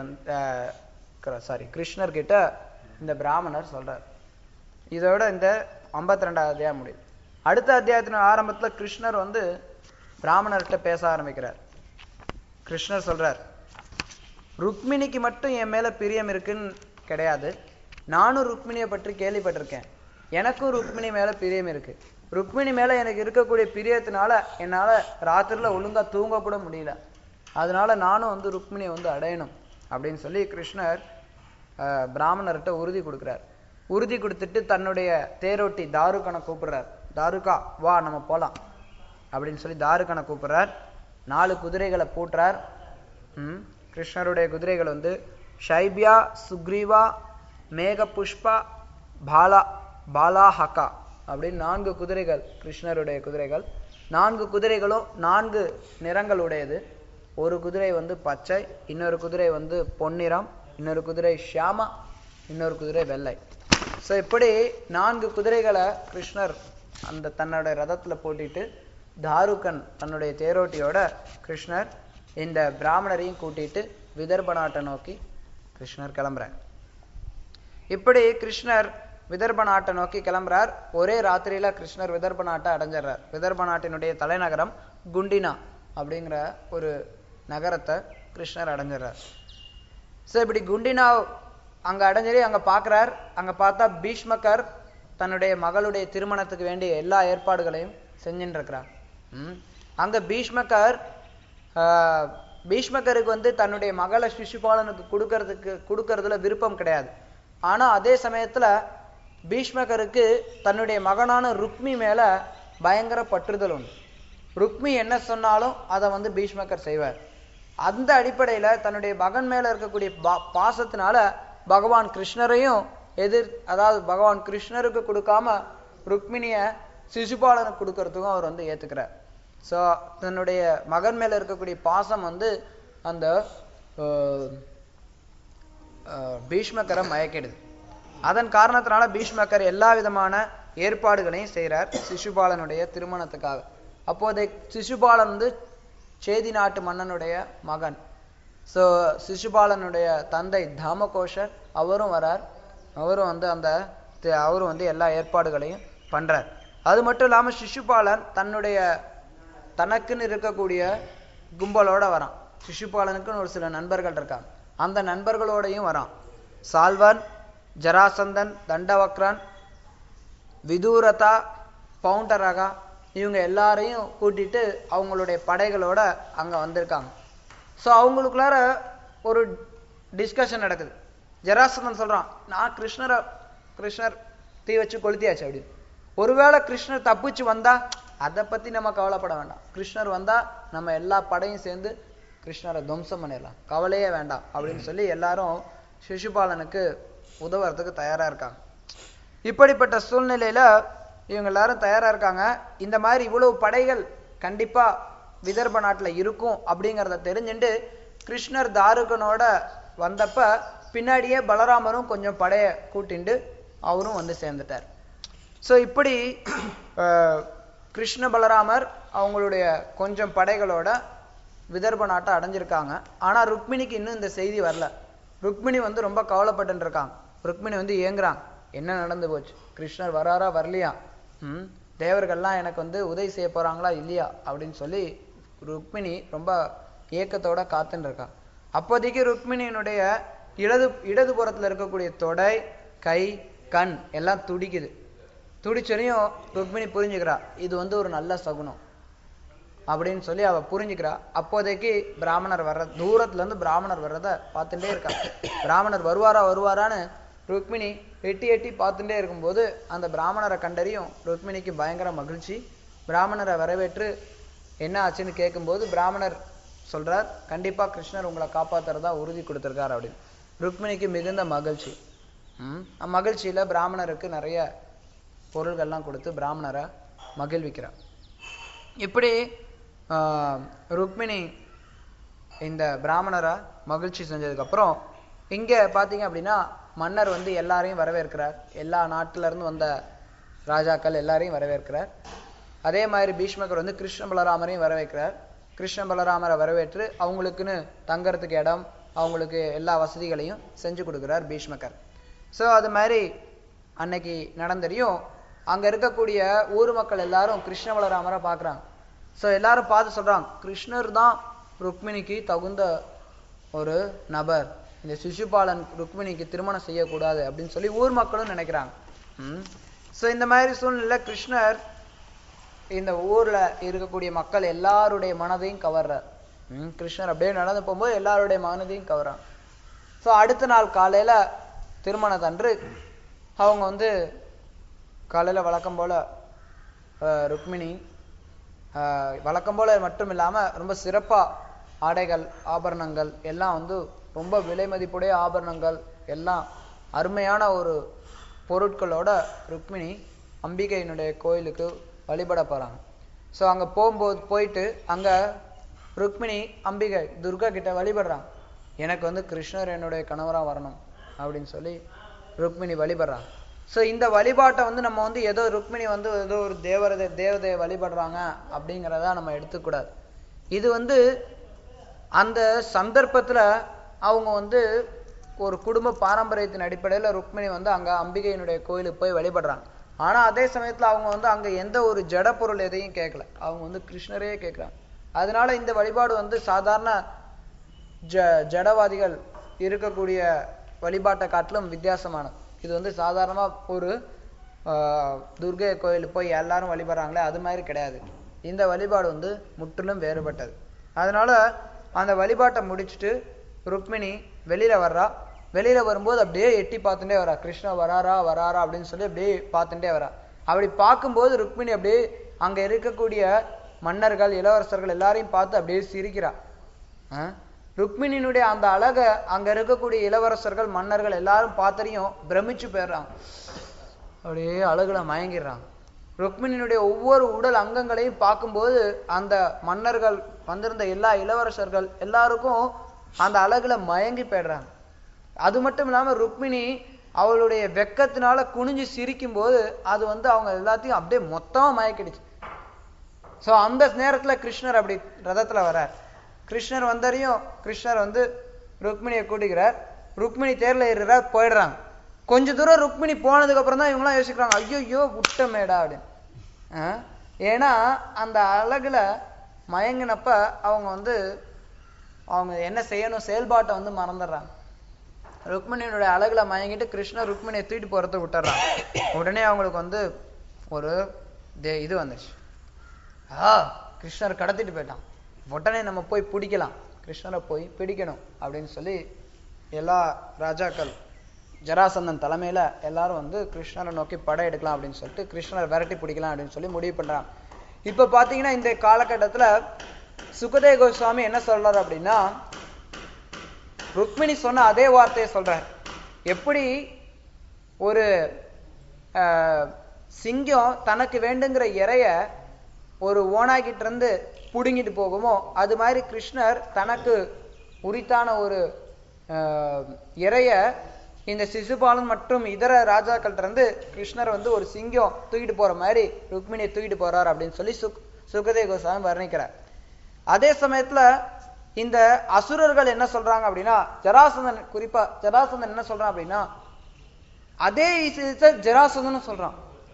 வந்து சாரி கிருஷ்ணர் கிட்ட இந்த பிராமணர் சொல்றார் இதோட இந்த 52 ரெண்டாவது அத்தியாயம் முடியுது அடுத்த அத்தியாயத்தின் ஆரம்பத்துல கிருஷ்ணர் வந்து பிராமணர்கிட்ட பேச ஆரம்பிக்கிறார் கிருஷ்ணர் சொல்றார் ருக்மிணிக்கு மட்டும் என் மேல பிரியம் இருக்குன்னு கிடையாது நானும் ருக்மிணியை பற்றி கேள்விப்பட்டிருக்கேன் எனக்கும் ருக்மிணி மேல பிரியம் இருக்கு ருக்மிணி மேல எனக்கு இருக்கக்கூடிய பிரியத்தினால என்னால ராத்திரில ஒழுங்கா தூங்க கூட முடியல அதனால நானும் வந்து ருக்மிணியை வந்து அடையணும் அப்படின்னு சொல்லி கிருஷ்ணர் ஆஹ், பிராமணர்கிட்ட உறுதி கொடுக்குறார் உறுதி கொடுத்துட்டு தன்னுடைய தேரோட்டி தாருகனை கூப்பிடுறார் தாருகா வா நம்ம போலாம் அப்படின்னு சொல்லி தாருகனை கூப்பிடுறார் நாலு குதிரைகளை பூட்டுறார் ம், கிருஷ்ணருடைய குதிரைகள் வந்து ஷைபியா சுக்ரீவா மேக புஷ்பா பாலா பாலாஹகா அப்படின்னு நான்கு குதிரைகள் கிருஷ்ணருடைய குதிரைகள் நான்கு குதிரைகளும் நான்கு நிறங்கள் உடையது ஒரு குதிரை வந்து பச்சை இன்னொரு குதிரை வந்து பொன்னிறம் இன்னொரு குதிரை ஷியாமா இன்னொரு குதிரை வெள்ளை ஸோ இப்படி நான்கு குதிரைகளை கிருஷ்ணர் அந்த தன்னோட ரதத்துல போட்டிட்டு தாருகன் தன்னுடைய தேரோட்டியோட கிருஷ்ணர் இந்த பிராமணரையும் கூட்டிட்டு விதர்ப நாட்டை நோக்கி கிருஷ்ணர் கிளம்புறார் இப்படி கிருஷ்ணர் விதர்ப நாட்டை நோக்கி கிளம்புறார் ஒரே ராத்திரியில கிருஷ்ணர் விதர்ப நாட்டை அடைஞ்சிடுறார் விதர்ப நாட்டினுடைய தலைநகரம் குண்டினா அப்படிங்கிற ஒரு நகரத்தை கிருஷ்ணர் அடைஞ்சிடுறார் ஸோ இப்படி குண்டினா அங்க அடைஞ்சரி அங்க பார்க்கறார் அங்க பார்த்தா பீஷ்மகர் தன்னுடைய மகளுடைய திருமணத்துக்கு வேண்டிய எல்லா ஏற்பாடுகளையும் செஞ்சுட்டு இருக்கிறார் ம். அங்க பீஷ்மகர் ஆஹ், பீஷ்மகருக்கு வந்து தன்னுடைய மகளை சிசுபாலனுக்கு கொடுக்கறதுக்கு கொடுக்கறதுல விருப்பம் கிடையாது ஆனா அதே சமயத்துல பீஷ்மகருக்கு தன்னுடைய மகனான ருக்மி மேல பயங்கர பற்றுதல் உண்டு ருக்மி என்ன சொன்னாலும் அதை வந்து பீஷ்மகர் செய்வார் அந்த அடிப்படையில தன்னுடைய மகன் மேல இருக்கக்கூடிய பா- பாசத்தினால பகவான் கிருஷ்ணரையும் எதிர் அதாவது பகவான் கிருஷ்ணருக்கு கொடுக்காம ருக்மிணிய சிசுபாலனுக்கு கொடுக்கறதுக்கும் அவர் வந்து ஏத்துக்கிறார் ஸோ தன்னுடைய மகன் மேல இருக்கக்கூடிய பாசம் வந்து அந்த ஆஹ், ஆஹ், பீஷ்மகரை மயக்கிடுது அதன் காரணத்தினால பீஷ்மகர் எல்லா விதமான ஏற்பாடுகளையும் செய்றார் சிசுபாலனுடைய திருமணத்துக்காக அப்போதை சிசுபாலன் வந்து சேதி நாட்டு மன்னனுடைய மகன் ஸோ சிசுபாலனுடைய தந்தை தாமகோஷர் அவரும் வரார் அவரும் வந்து அந்த தி- அவரும் வந்து எல்லா ஏற்பாடுகளையும் பண்றார் அது மட்டும் இல்லாம சிசுபாலன் தன்னுடைய தனக்குன்னு இருக்கக்கூடிய கும்பலோட வரான் சிசுபாலனுக்குன்னு ஒரு சில நண்பர்கள் இருக்காங்க அந்த நண்பர்களோடையும் வரான் சால்வன் ஜராசந்தன் தண்டவக்ரன் விதூரதா பவுண்டரகா இவங்க எல்லாரையும் கூட்டிட்டு அவங்களுடைய படைகளோட அங்க வந்திருக்காங்க ஸோ அவங்களுக்குள்ளார ஒரு டிஸ்கஷன் நடக்குது ஜராசந்தன் சொல்றான் நான் கிருஷ்ணரை கிருஷ்ணர் தீ வச்சு கொளுத்தியாச்சு அப்படின்னு ஒருவேளை கிருஷ்ணர் தப்பிச்சு வந்தா அதை பத்தி நம்ம கவலைப்பட வேண்டாம் கிருஷ்ணர் வந்தா நம்ம எல்லா படையும் சேர்ந்து கிருஷ்ணரை துவம்சம் பண்ணிடலாம் கவலையே வேண்டாம் அப்படின்னு சொல்லி எல்லாரும் சிசுபாலனுக்கு உதவுறதுக்கு தயாரா இருக்காங்க இப்படிப்பட்ட சூழ்நிலையில இவங்க எல்லாரும் தயாரா இருக்காங்க இந்த மாதிரி இவ்வளவு படைகள் கண்டிப்பா விதர்ப நாட்டுல இருக்கும் அப்படிங்கிறத தெரிஞ்சுட்டு கிருஷ்ணர் தாருகனோட வந்தப்ப பின்னாடியே பலராமரும் கொஞ்சம் படைய கூட்டிண்டு அவரும் வந்து சேர்ந்துட்டார் சோ இப்படி அஹ், கிருஷ்ண பலராமர் அவங்களுடைய கொஞ்சம் படைகளோட விதர்ப நாட்டை அடைஞ்சிருக்காங்க ஆனா ருக்மிணிக்கு இன்னும் இந்த செய்தி வரல ருக்மிணி வந்து ரொம்ப கவலைப்பட்டு இருக்காங்க ருக்மிணி வந்து ஏங்குறாங்க என்ன நடந்து போச்சு கிருஷ்ணர் வராரா வரலையா ம் தேவர்கள்லாம் எனக்கு வந்து உதவி செய்ய போறாங்களா இல்லையா அப்படின்னு சொல்லி ருக்மிணி ரொம்ப ஏக்கத்தோட காத்துன்னு இருக்கா அப்போதைக்கு ருக்மிணியினுடைய இடது இடதுபுறத்துல இருக்கக்கூடிய தொடை கை கண் எல்லாம் துடிக்குது துடிச்சனையும் ருக்மிணி புரிஞ்சுக்கிறா இது வந்து ஒரு நல்ல சகுனம் அப்படின்னு சொல்லி அவ புரிஞ்சுக்கிறா அப்போதைக்கு பிராமணர் வர்ற தூரத்துல இருந்து பிராமணர் வர்றத பார்த்துட்டே இருக்கா பிராமணர் வருவாரா வருவாரான்னு ருக்மிணி எட்டி எட்டி பார்த்துட்டே இருக்கும்போது அந்த பிராமணரை கண்டறியும் ருக்மிணிக்கு பயங்கர மகிழ்ச்சி பிராமணரை வரவேற்று என்ன ஆச்சுன்னு கேட்கும்போது பிராமணர் சொல்றார் கண்டிப்பா கிருஷ்ணர் உங்களை காப்பாத்துறதா உறுதி கொடுத்திருக்கார் அப்படின்னு ருக்மிணிக்கு மிகுந்த மகிழ்ச்சி ம் மகிழ்ச்சியில பிராமணருக்கு நிறைய பொருள்கள்லாம் கொடுத்து பிராமணரை மகிழ்விக்கிறார் இப்படி ஆஹ், ருக்மிணி இந்த பிராமணரை மகிழ்ச்சி செஞ்சதுக்கு அப்புறம் இங்க பாத்தீங்க அப்படின்னா மன்னர் வந்து எல்லாரையும் வரவேற்கிறார் எல்லா நாட்டுல இருந்து வந்த ராஜாக்கள் எல்லாரையும் வரவேற்கிறார் அதே மாதிரி பீஷ்மகர் வந்து கிருஷ்ண பலராமரையும் வரவேற்கிறார் கிருஷ்ண பலராமரை வரவேற்று அவங்களுக்குன்னு தங்கறதுக்கு இடம் அவங்களுக்கு எல்லா வசதிகளையும் செஞ்சு கொடுக்கிறார் பீஷ்மகர் சோ அது மாதிரி அன்னைக்கு நடந்தறியும் அங்க இருக்கக்கூடிய ஊர் மக்கள் எல்லாரும் கிருஷ்ண பலராமரை பார்க்கறாங்க சோ எல்லாரும் பார்த்து சொல்றாங்க கிருஷ்ணர் தான் ருக்மிணிக்கு தகுந்த ஒரு நபர் இந்த சிசுபாலன் ருக்மிணிக்கு திருமணம் செய்யக்கூடாது அப்படின்னு சொல்லி ஊர் மக்களும் நினைக்கிறாங்க ம் சோ இந்த மாதிரி சூழ்நிலை கிருஷ்ணர் இந்த ஊர்ல இருக்கக்கூடிய மக்கள் எல்லாருடைய மனதையும் கவர்றார் ம் கிருஷ்ணர் அப்படியே நடந்து போகும்போது எல்லாருடைய மனதையும் கவர்றாங்க சோ அடுத்த நாள் காலையில திருமணத்தன்று அவங்க வந்து காலையில வழக்கம் போல அஹ், ருக்மிணி ஆஹ் வழக்கம் போல மட்டும் இல்லாம ரொம்ப சிறப்பா ஆடைகள் ஆபரணங்கள் எல்லாம் வந்து ரொம்ப விலை மதிப்புடைய ஆபரணங்கள் எல்லாம் அருமையான ஒரு பொருட்களோட ருக்மிணி அம்பிகையினுடைய கோயிலுக்கு வழிபட போறாங்க சோ அங்க போகும்போது போயிட்டு அங்க ருக்மிணி அம்பிகை துர்கா கிட்ட வழிபடுறாங்க எனக்கு வந்து கிருஷ்ணர் என்னுடைய கணவரா வரணும் அப்படின்னு சொல்லி ருக்மிணி வழிபடுறாங்க சோ இந்த வழிபாட்டை வந்து நம்ம வந்து ஏதோ ருக்மிணி வந்து ஏதோ ஒரு தேவரதை தேவதையை வழிபடுறாங்க அப்படிங்கிறத நம்ம எடுத்துக்கூடாது இது வந்து அந்த சந்தர்ப்பத்துல அவங்க வந்து ஒரு குடும்ப பாரம்பரியத்தின் அடிப்படையில ருக்மிணி வந்து அங்க அம்பிகையினுடைய கோயிலுக்கு போய் வழிபடுறாங்க ஆனா அதே சமயத்துல அவங்க வந்து அங்க எந்த ஒரு ஜட பொருள் எதையும் கேட்கல அவங்க வந்து கிருஷ்ணரையே கேட்கறாங்க அதனால இந்த வழிபாடு வந்து சாதாரண ஜ ஜடவாதிகள் இருக்கக்கூடிய வழிபாட்டை காட்டிலும் வித்தியாசமானது இது வந்து சாதாரணமா ஒரு ஆஹ், துர்கை கோயிலுக்கு போய் எல்லாரும் வழிபடுறாங்களே அது மாதிரி கிடையாது இந்த வழிபாடு வந்து முற்றிலும் வேறுபட்டது அதனால அந்த வழிபாட்டை முடிச்சுட்டு ருக்மிணி வெளியில வர்றா வெளியில வரும்போது அப்படியே எட்டி பார்த்துட்டே வரா கிருஷ்ணா வராரா வராரா அப்படின்னு சொல்லி அப்படியே பார்த்துட்டே வரா அப்படி பார்க்கும்போது ருக்மிணி அப்படியே அங்க இருக்கக்கூடிய மன்னர்கள் இளவரசர்கள் எல்லாரையும் பார்த்து அப்படியே சிரிக்கிறா ஆ? ருக்மிணியினுடைய அந்த அழக அங்க இருக்கக்கூடிய இளவரசர்கள் மன்னர்கள் எல்லாரும் பார்த்தறியும் பிரமிச்சு போயிடுறாங்க அப்படியே அழகுல மயங்கிடுறாங்க ருக்மிணியினுடைய ஒவ்வொரு உடல் அங்கங்களையும் பார்க்கும்போது அந்த மன்னர்கள் வந்திருந்த எல்லா இளவரசர்கள் எல்லாருக்கும் அந்த அழகுல மயங்கி போயிடுறாங்க அது மட்டும் இல்லாம ருக்மிணி அவளுடைய வெக்கத்தினால குனிஞ்சு சிரிக்கும் போது அது வந்து அவங்க எல்லாத்தையும் அப்படியே மொத்தமா மயக்கிடுச்சு சோ அந்த நேரத்துல கிருஷ்ணர் அப்படி ரதத்துல வரார் கிருஷ்ணர் வந்தறியும் கிருஷ்ணர் வந்து ருக்மிணியை கூட்டிக்கிறார் ருக்மிணி தேர்ல ஏறுறார் போயிடுறாங்க கொஞ்ச தூரம் ருக்மிணி போனதுக்கு அப்புறம் தான் இவங்களாம் யோசிக்கிறாங்க ஐயோ விட்டமேடா அப்படின்னு ஆ? ஏன்னா அந்த அழகுல மயங்கினப்ப அவங்க வந்து அவங்க என்ன செய்யணும் செயல்பாட்டை வந்து மறந்துடுறாங்க ருக்மிணியினுடைய அழகுல மயங்கிட்டு கிருஷ்ணர் ருக்மிணியை தூக்கிட்டு போறத விட்டுறாங்க உடனே அவங்களுக்கு வந்து ஒரு தே- இது வந்துச்சு ஆ கிருஷ்ணர் கடத்திட்டு போயிட்டான் உடனே நம்ம போய் பிடிக்கலாம் கிருஷ்ணரை போய் பிடிக்கணும் அப்படின்னு சொல்லி எல்லா ராஜாக்கள் ஜராசந்தன் தலைமையில எல்லாரும் வந்து கிருஷ்ணரை நோக்கி படை எடுக்கலாம் அப்படின்னு சொல்லிட்டு கிருஷ்ணரை விரட்டி பிடிக்கலாம் அப்படின்னு சொல்லி முடிவு பண்றாங்க இப்ப பாத்தீங்கன்னா இந்த காலகட்டத்துல சுகதே கோஸ்வாமி என்ன சொல்றாரு அப்படின்னா ருக்மிணி சொன்ன அதே வார்த்தையை சொல்றார் எப்படி ஒரு ஆஹ், சிங்கம் தனக்கு வேண்டுங்கிற இறைய ஒரு ஓனாய்கிட்ட இருந்து புடுங்கிட்டு போகுமோ அது மாதிரி கிருஷ்ணர் தனக்கு உரித்தான ஒரு ஆஹ், இறைய இந்த சிசுபாலன் மற்றும் இதர ராஜாக்கள்ட்ட இருந்து கிருஷ்ணர் வந்து ஒரு சிங்கம் தூக்கிட்டு போற மாதிரி ருக்மிணியை தூக்கிட்டு போறார் அப்படின்னு சொல்லி சுக் சுகதே கோசாமி வர்ணிக்கிறார் அதே சமயத்துல இந்த அசுரர்கள் என்ன சொல்றாங்க அப்படின்னா ஜராசந்தன் குறிப்பா ஜராசந்தன் என்ன சொல்றான் அப்படின்னா அதே விஷயத்தை ஜராசந்தனும் சொல்றான்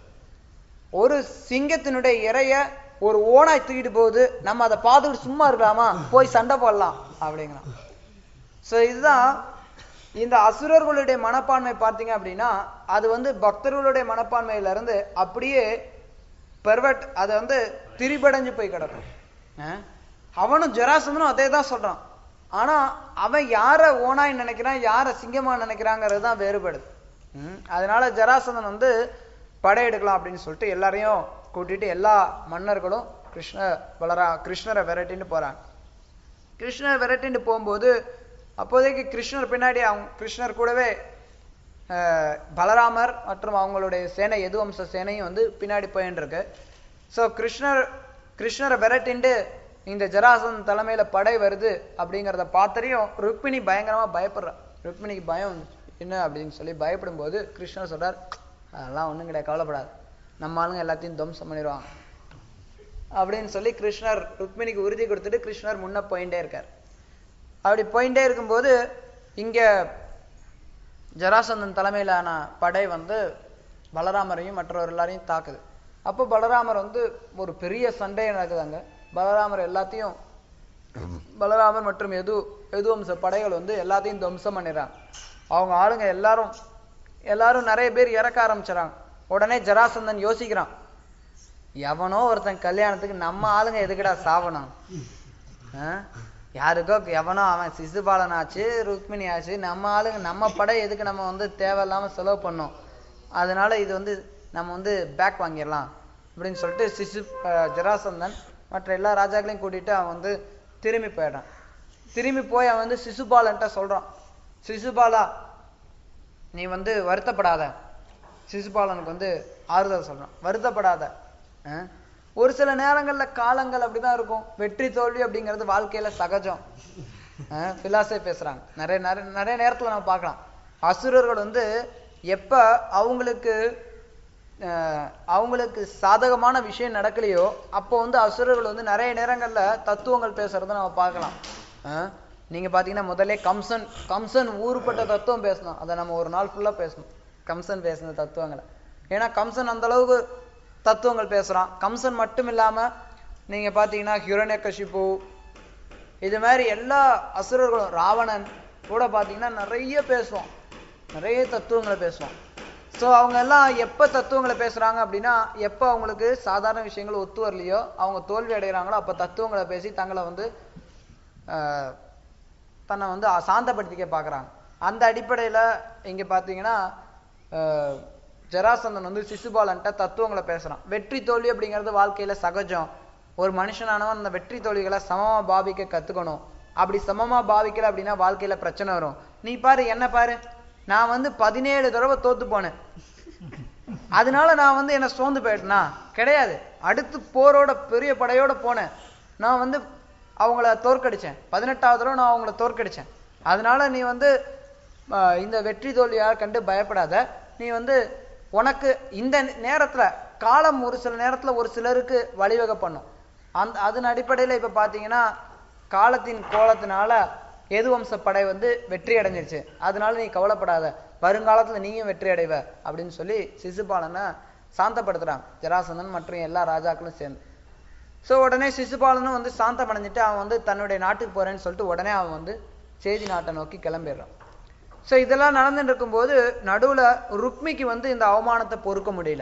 ஒரு சிங்கத்தினுடைய இறைய ஒரு ஓனாய் தூக்கிட்டு போகுது நம்ம அதை பார்த்துக்கிட்டு சும்மா இருக்கலாமா போய் சண்டை போடலாம் அப்படிங்கிறான் சோ இதுதான் இந்த அசுரர்களுடைய மனப்பான்மை பார்த்தீங்க அப்படின்னா அது வந்து பக்தர்களுடைய மனப்பான்மையில இருந்து அப்படியே பெர்வெட் அதை வந்து திரிபடைஞ்சு போய் கிடக்கும் அஹ் அவனும் ஜராசந்தனும் அதே தான் சொல்றான் ஆனா அவன் யார ஓனாய் நினைக்கிறான் யார சிங்கமா நினைக்கிறாங்கிறது தான் வேறுபடுது ம், அதனால ஜராசந்தன் வந்து படையெடுக்கலாம் அப்படின்னு சொல்லிட்டு எல்லாரையும் கூட்டிட்டு எல்லா மன்னர்களும் கிருஷ்ண பலரா கிருஷ்ணரை விரட்டின்னு போறாங்க கிருஷ்ணர் விரட்டின்னு போகும்போது அப்போதைக்கு கிருஷ்ணர் பின்னாடி அவங்க கிருஷ்ணர் கூடவே அஹ், பலராமர் மற்றும் அவங்களுடைய சேனை எதுவம்ச சேனையும் வந்து பின்னாடி போயின்னு இருக்கு ஸோ கிருஷ்ணர் கிருஷ்ணரை விரட்டிண்டு இந்த ஜராசன் தலைமையில படை வருது அப்படிங்கிறத பார்த்தரையும் ருக்மிணி பயங்கரமா பயப்படுறா ருக்மிணிக்கு பயம் வந்துச்சு. என்ன அப்படின்னு சொல்லி பயப்படும் போது கிருஷ்ணர் சொல்றார் அதெல்லாம் ஒண்ணும் கிடையாது கவலைப்படாது நம்ம ஆளுங்க எல்லாத்தையும் துவம்சம் பண்ணிடுவாங்க அப்படின்னு சொல்லி கிருஷ்ணர் ருக்மிணிக்கு உறுதி கொடுத்துட்டு கிருஷ்ணர் முன்ன போயிட்டே இருக்கார் அப்படி போயிட்டே இருக்கும்போது இங்க ஜராசந்தன் தலைமையிலான படை வந்து பலராமரையும் மற்றவர் எல்லாரையும் தாக்குது அப்போ பலராமர் வந்து ஒரு பெரிய சண்டை நடக்குதாங்க பலராமர் எல்லாத்தையும் பலராமர் மற்றும் எது எதுவம்ச படைகள் வந்து எல்லாத்தையும் துவம்சம் பண்ணிடுறாங்க அவங்க ஆளுங்க எல்லாரும் எல்லாரும் நிறைய பேர் இறக்க ஆரம்பிச்சிடறாங்க உடனே ஜராசந்தன் யோசிக்கிறான் எவனோ ஒருத்தன் கல்யாணத்துக்கு நம்ம ஆளுங்க எதுக்குடா சாவணும் ஆ? யாருக்கோ எவனோ அவன் சிசுபாலன் ஆச்சு ருக்மிணி ஆச்சு நம்ம ஆளுங்க நம்ம படை எதுக்கு நம்ம வந்து தேவையில்லாம செலவு பண்ணோம் அதனால இது வந்து நம்ம வந்து பேக் வாங்கிடலாம் அப்படின்னு சொல்லிட்டு சிசு அஹ், ஜராசந்தன் மற்ற எல்லா ராஜாக்களையும் கூட்டிட்டு அவன் வந்து திரும்பி போயிடுறான் திரும்பி போய் அவன் வந்து சிசுபாலன்ட்ட சொல்றான் சிசுபாலா நீ வந்து வருத்தப்படாத சிசுபாலனுக்கு வந்து ஆறுதல் சொல்றான் வருத்தப்படாத அஹ், ஒரு சில நேரங்கள்ல காலங்கள் அப்படிதான் இருக்கும் வெற்றி தோல்வி அப்படிங்கிறது வாழ்க்கையில சகஜம் பிலாசபி பேசுறாங்க நிறைய நிறைய நிறைய நேரத்துல நம்ம பார்க்கலாம் அசுரர்கள் வந்து எப்ப அவங்களுக்கு அஹ், அவங்களுக்கு சாதகமான விஷயம் நடக்கலையோ அப்போ வந்து அசுரர்கள் வந்து நிறைய நேரங்கள்ல தத்துவங்கள் பேசுறத நம்ம பார்க்கலாம் அஹ், நீங்க பாத்தீங்கன்னா முதல்ல கம்சன் கம்சன் ஊருப்பட்ட தத்துவம் பேசணும் அதை நம்ம ஒரு நாள் ஃபுல்லா பேசணும் கம்சன் பேசின தத்துவங்களை ஏன்னா கம்சன் அந்த அளவுக்கு தத்துவங்கள் பேசுறான் கம்சன் மட்டும் இல்லாம நீங்க பாத்தீங்கன்னா ஹிரண்யகசிபு இது மாதிரி எல்லா அசுரர்களும் ராவணன் கூட பாத்தீங்கன்னா நிறைய பேசுவான் நிறைய தத்துவங்களை பேசுவான் ஸோ அவங்க எல்லாம் எப்ப தத்துவங்களை பேசுறாங்க அப்படின்னா எப்ப அவங்களுக்கு சாதாரண விஷயங்கள் ஒத்து வரலையோ அவங்க தோல்வி அடைகிறாங்களோ அப்ப தத்துவங்களை பேசி தங்களை வந்து ஆஹ், தன்னை வந்து சாந்தப்படுத்திக்க பார்க்கறாங்க அந்த அடிப்படையில இங்க பாத்தீங்கன்னா ஆஹ், ஜராசந்தன் வந்து சிசுபாலன்ட்ட தத்துவங்களை பேசுறான் வெற்றி தோல்வி அப்படிங்கிறது வாழ்க்கையில சகஜம் ஒரு மனுஷனானவன் அந்த வெற்றி தோல்விகளை சமமா பாவிக்க கத்துக்கணும் அப்படி சமமா பாவிக்கல அப்படின்னா வாழ்க்கையில பிரச்சனை வரும் நீ பாரு என்ன பாரு நான் வந்து பதினேழு தடவை தோத்து போனேன் அதனால நான் வந்து என்ன சோர்ந்து போயிட்டேனா கிடையாது அடுத்து போரோட பெரிய படையோட போனேன் நான் வந்து அவங்கள தோற்கடிச்சேன் பதினெட்டாவது தடவை நான் அவங்கள தோற்கடிச்சேன் அதனால நீ வந்து ஆஹ், இந்த வெற்றி தோல்வியால் கண்டு பயப்படாத நீ வந்து உனக்கு இந்த நேரத்துல காலம் ஒரு சில நேரத்துல ஒரு சிலருக்கு வழிவகை பண்ணும் அந்த அதன் அடிப்படையில இப்ப பாத்தீங்கன்னா காலத்தின் கோலத்தினால எதுவம்ச படை வந்து வெற்றி அடைஞ்சிருச்சு அதனால நீ கவலைப்படாத வருங்காலத்துல நீயும் வெற்றி அடைவ அப்படின்னு சொல்லி சிசுபாலனை சாந்தப்படுத்துறாங்க ஜராசந்தன் மற்றும் எல்லா ராஜாக்களும் சேர்ந்து சோ உடனே சிசுபாலனும் வந்து சாந்தம் அடைஞ்சிட்டு அவன் வந்து தன்னுடைய நாட்டுக்கு போறேன்னு சொல்லிட்டு உடனே அவன் வந்து சேதி நாட்டை நோக்கி கிளம்பிடுறான் சோ இதெல்லாம் நடந்துட்டு இருக்கும்போது நடுவுல ருக்மிக்கு வந்து இந்த அவமானத்தை பொறுக்க முடியல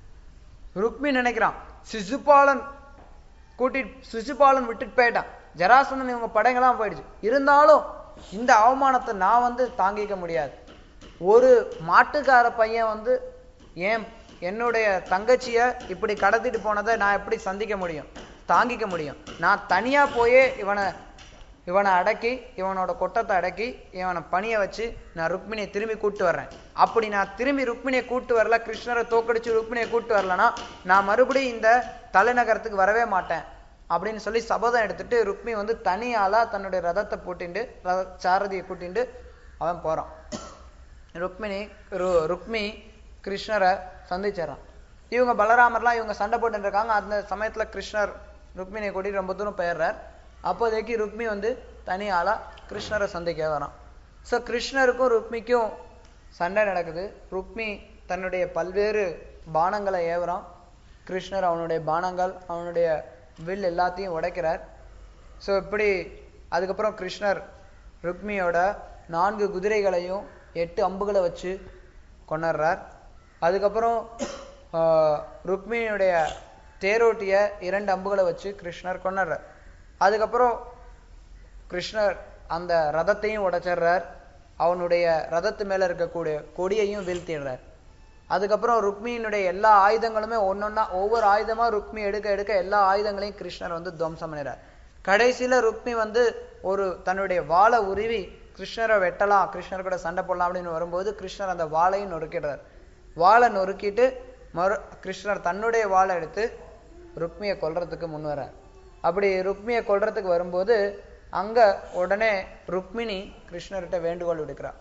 ருக்மி நினைக்கிறான் சிசுபாலன் கூட்டிட்டு சிசுபாலன் விட்டுட்டு போயிட்டான் ஜராசந்தன் இவங்க படைங்கெல்லாம் போயிடுச்சு இருந்தாலும் இந்த அவமானத்தை நான் வந்து தாங்கிக்க முடியாது ஒரு மாட்டுக்கார பையன் வந்து ஏன் என்னுடைய தங்கச்சிய இப்படி கடத்திட்டு போனதை நான் எப்படி சந்திக்க முடியும் தாங்கிக்க முடியும் நான் தனியா போயே இவனை இவனை அடக்கி இவனோட கொட்டத்தை அடக்கி இவனை பணிய வச்சு நான் ருக்மிணியை திரும்பி கூட்டு வர்றேன் அப்படி நான் திரும்பி ருக்மிணியை கூட்டு வரல கிருஷ்ணரை தோக்கடிச்சு ருக்மிணியை கூட்டு வரலனா நான் மறுபடியும் இந்த தலைநகரத்துக்கு வரவே மாட்டேன் அப்படின்னு சொல்லி சபதம் எடுத்துட்டு ருக்மி வந்து தனியாளா தன்னுடைய ரதத்தை பூட்டிண்டு ரத சாரதியை கூட்டிண்டு அவன் போறான் ருக்மிணி ரு- ருக்மி கிருஷ்ணரை சந்திச்சிடறான் இவங்க பலராமர்லாம் இவங்க சண்டை போட்டுட்டு இருக்காங்க அந்த சமயத்துல கிருஷ்ணர் ருக்மிணியை கூட்டிட்டு ரொம்ப தூரம் போயிடுறார் அப்போதைக்கு ருக்மி வந்து தனி ஆளா கிருஷ்ணரை சந்திக்க வரான் ஸோ கிருஷ்ணருக்கும் ருக்மிக்கும் சண்டை நடக்குது ருக்மி தன்னுடைய பல்வேறு பானங்களை ஏவுறான் கிருஷ்ணர் அவனுடைய பானங்கள் அவனுடைய வில் எல்லாத்தையும் உடைக்கிறார் ஸோ இப்படி அதுக்கப்புறம் கிருஷ்ணர் ருக்மியோட நான்கு குதிரைகளையும் எட்டு அம்புகளை வச்சு கொண்டுறார் அதுக்கப்புறம் ஆஹ், ருக்மிணியுடைய தேரோட்டிய இரண்டு அம்புகளை வச்சு கிருஷ்ணர் கொண்டுறார் அதுக்கப்புறம் கிருஷ்ணர் அந்த ரதத்தையும் உடைச்சிடுறார் அவனுடைய ரதத்து மேல இருக்கக்கூடிய கொடியையும் வீழ்த்திடுறார் அதுக்கப்புறம் ருக்மியினுடைய எல்லா ஆயுதங்களுமே ஒன்னொன்னா ஒவ்வொரு ஆயுதமா ருக்மி எடுக்க எடுக்க எல்லா ஆயுதங்களையும் கிருஷ்ணர் வந்து துவம்சம் பண்ணிடுறார் கடைசியில ருக்மி வந்து ஒரு தன்னுடைய வாளை உருவி கிருஷ்ணரை வெட்டலாம் கிருஷ்ணர் கூட சண்டை போடலாம் அப்படின்னு வரும்போது கிருஷ்ணர் அந்த வாளையும் நொறுக்கிடுறார் வாளை நொறுக்கிட்டு மறு கிருஷ்ணர் தன்னுடைய வாளை எடுத்து ருக்மியை கொல்றதுக்கு முன் வர்றார் அப்படி ருக்மியை கொல்றதுக்கு வரும்போது அங்க உடனே ருக்மிணி கிருஷ்ணர்கிட்ட வேண்டுகோள் விடுக்கிறார்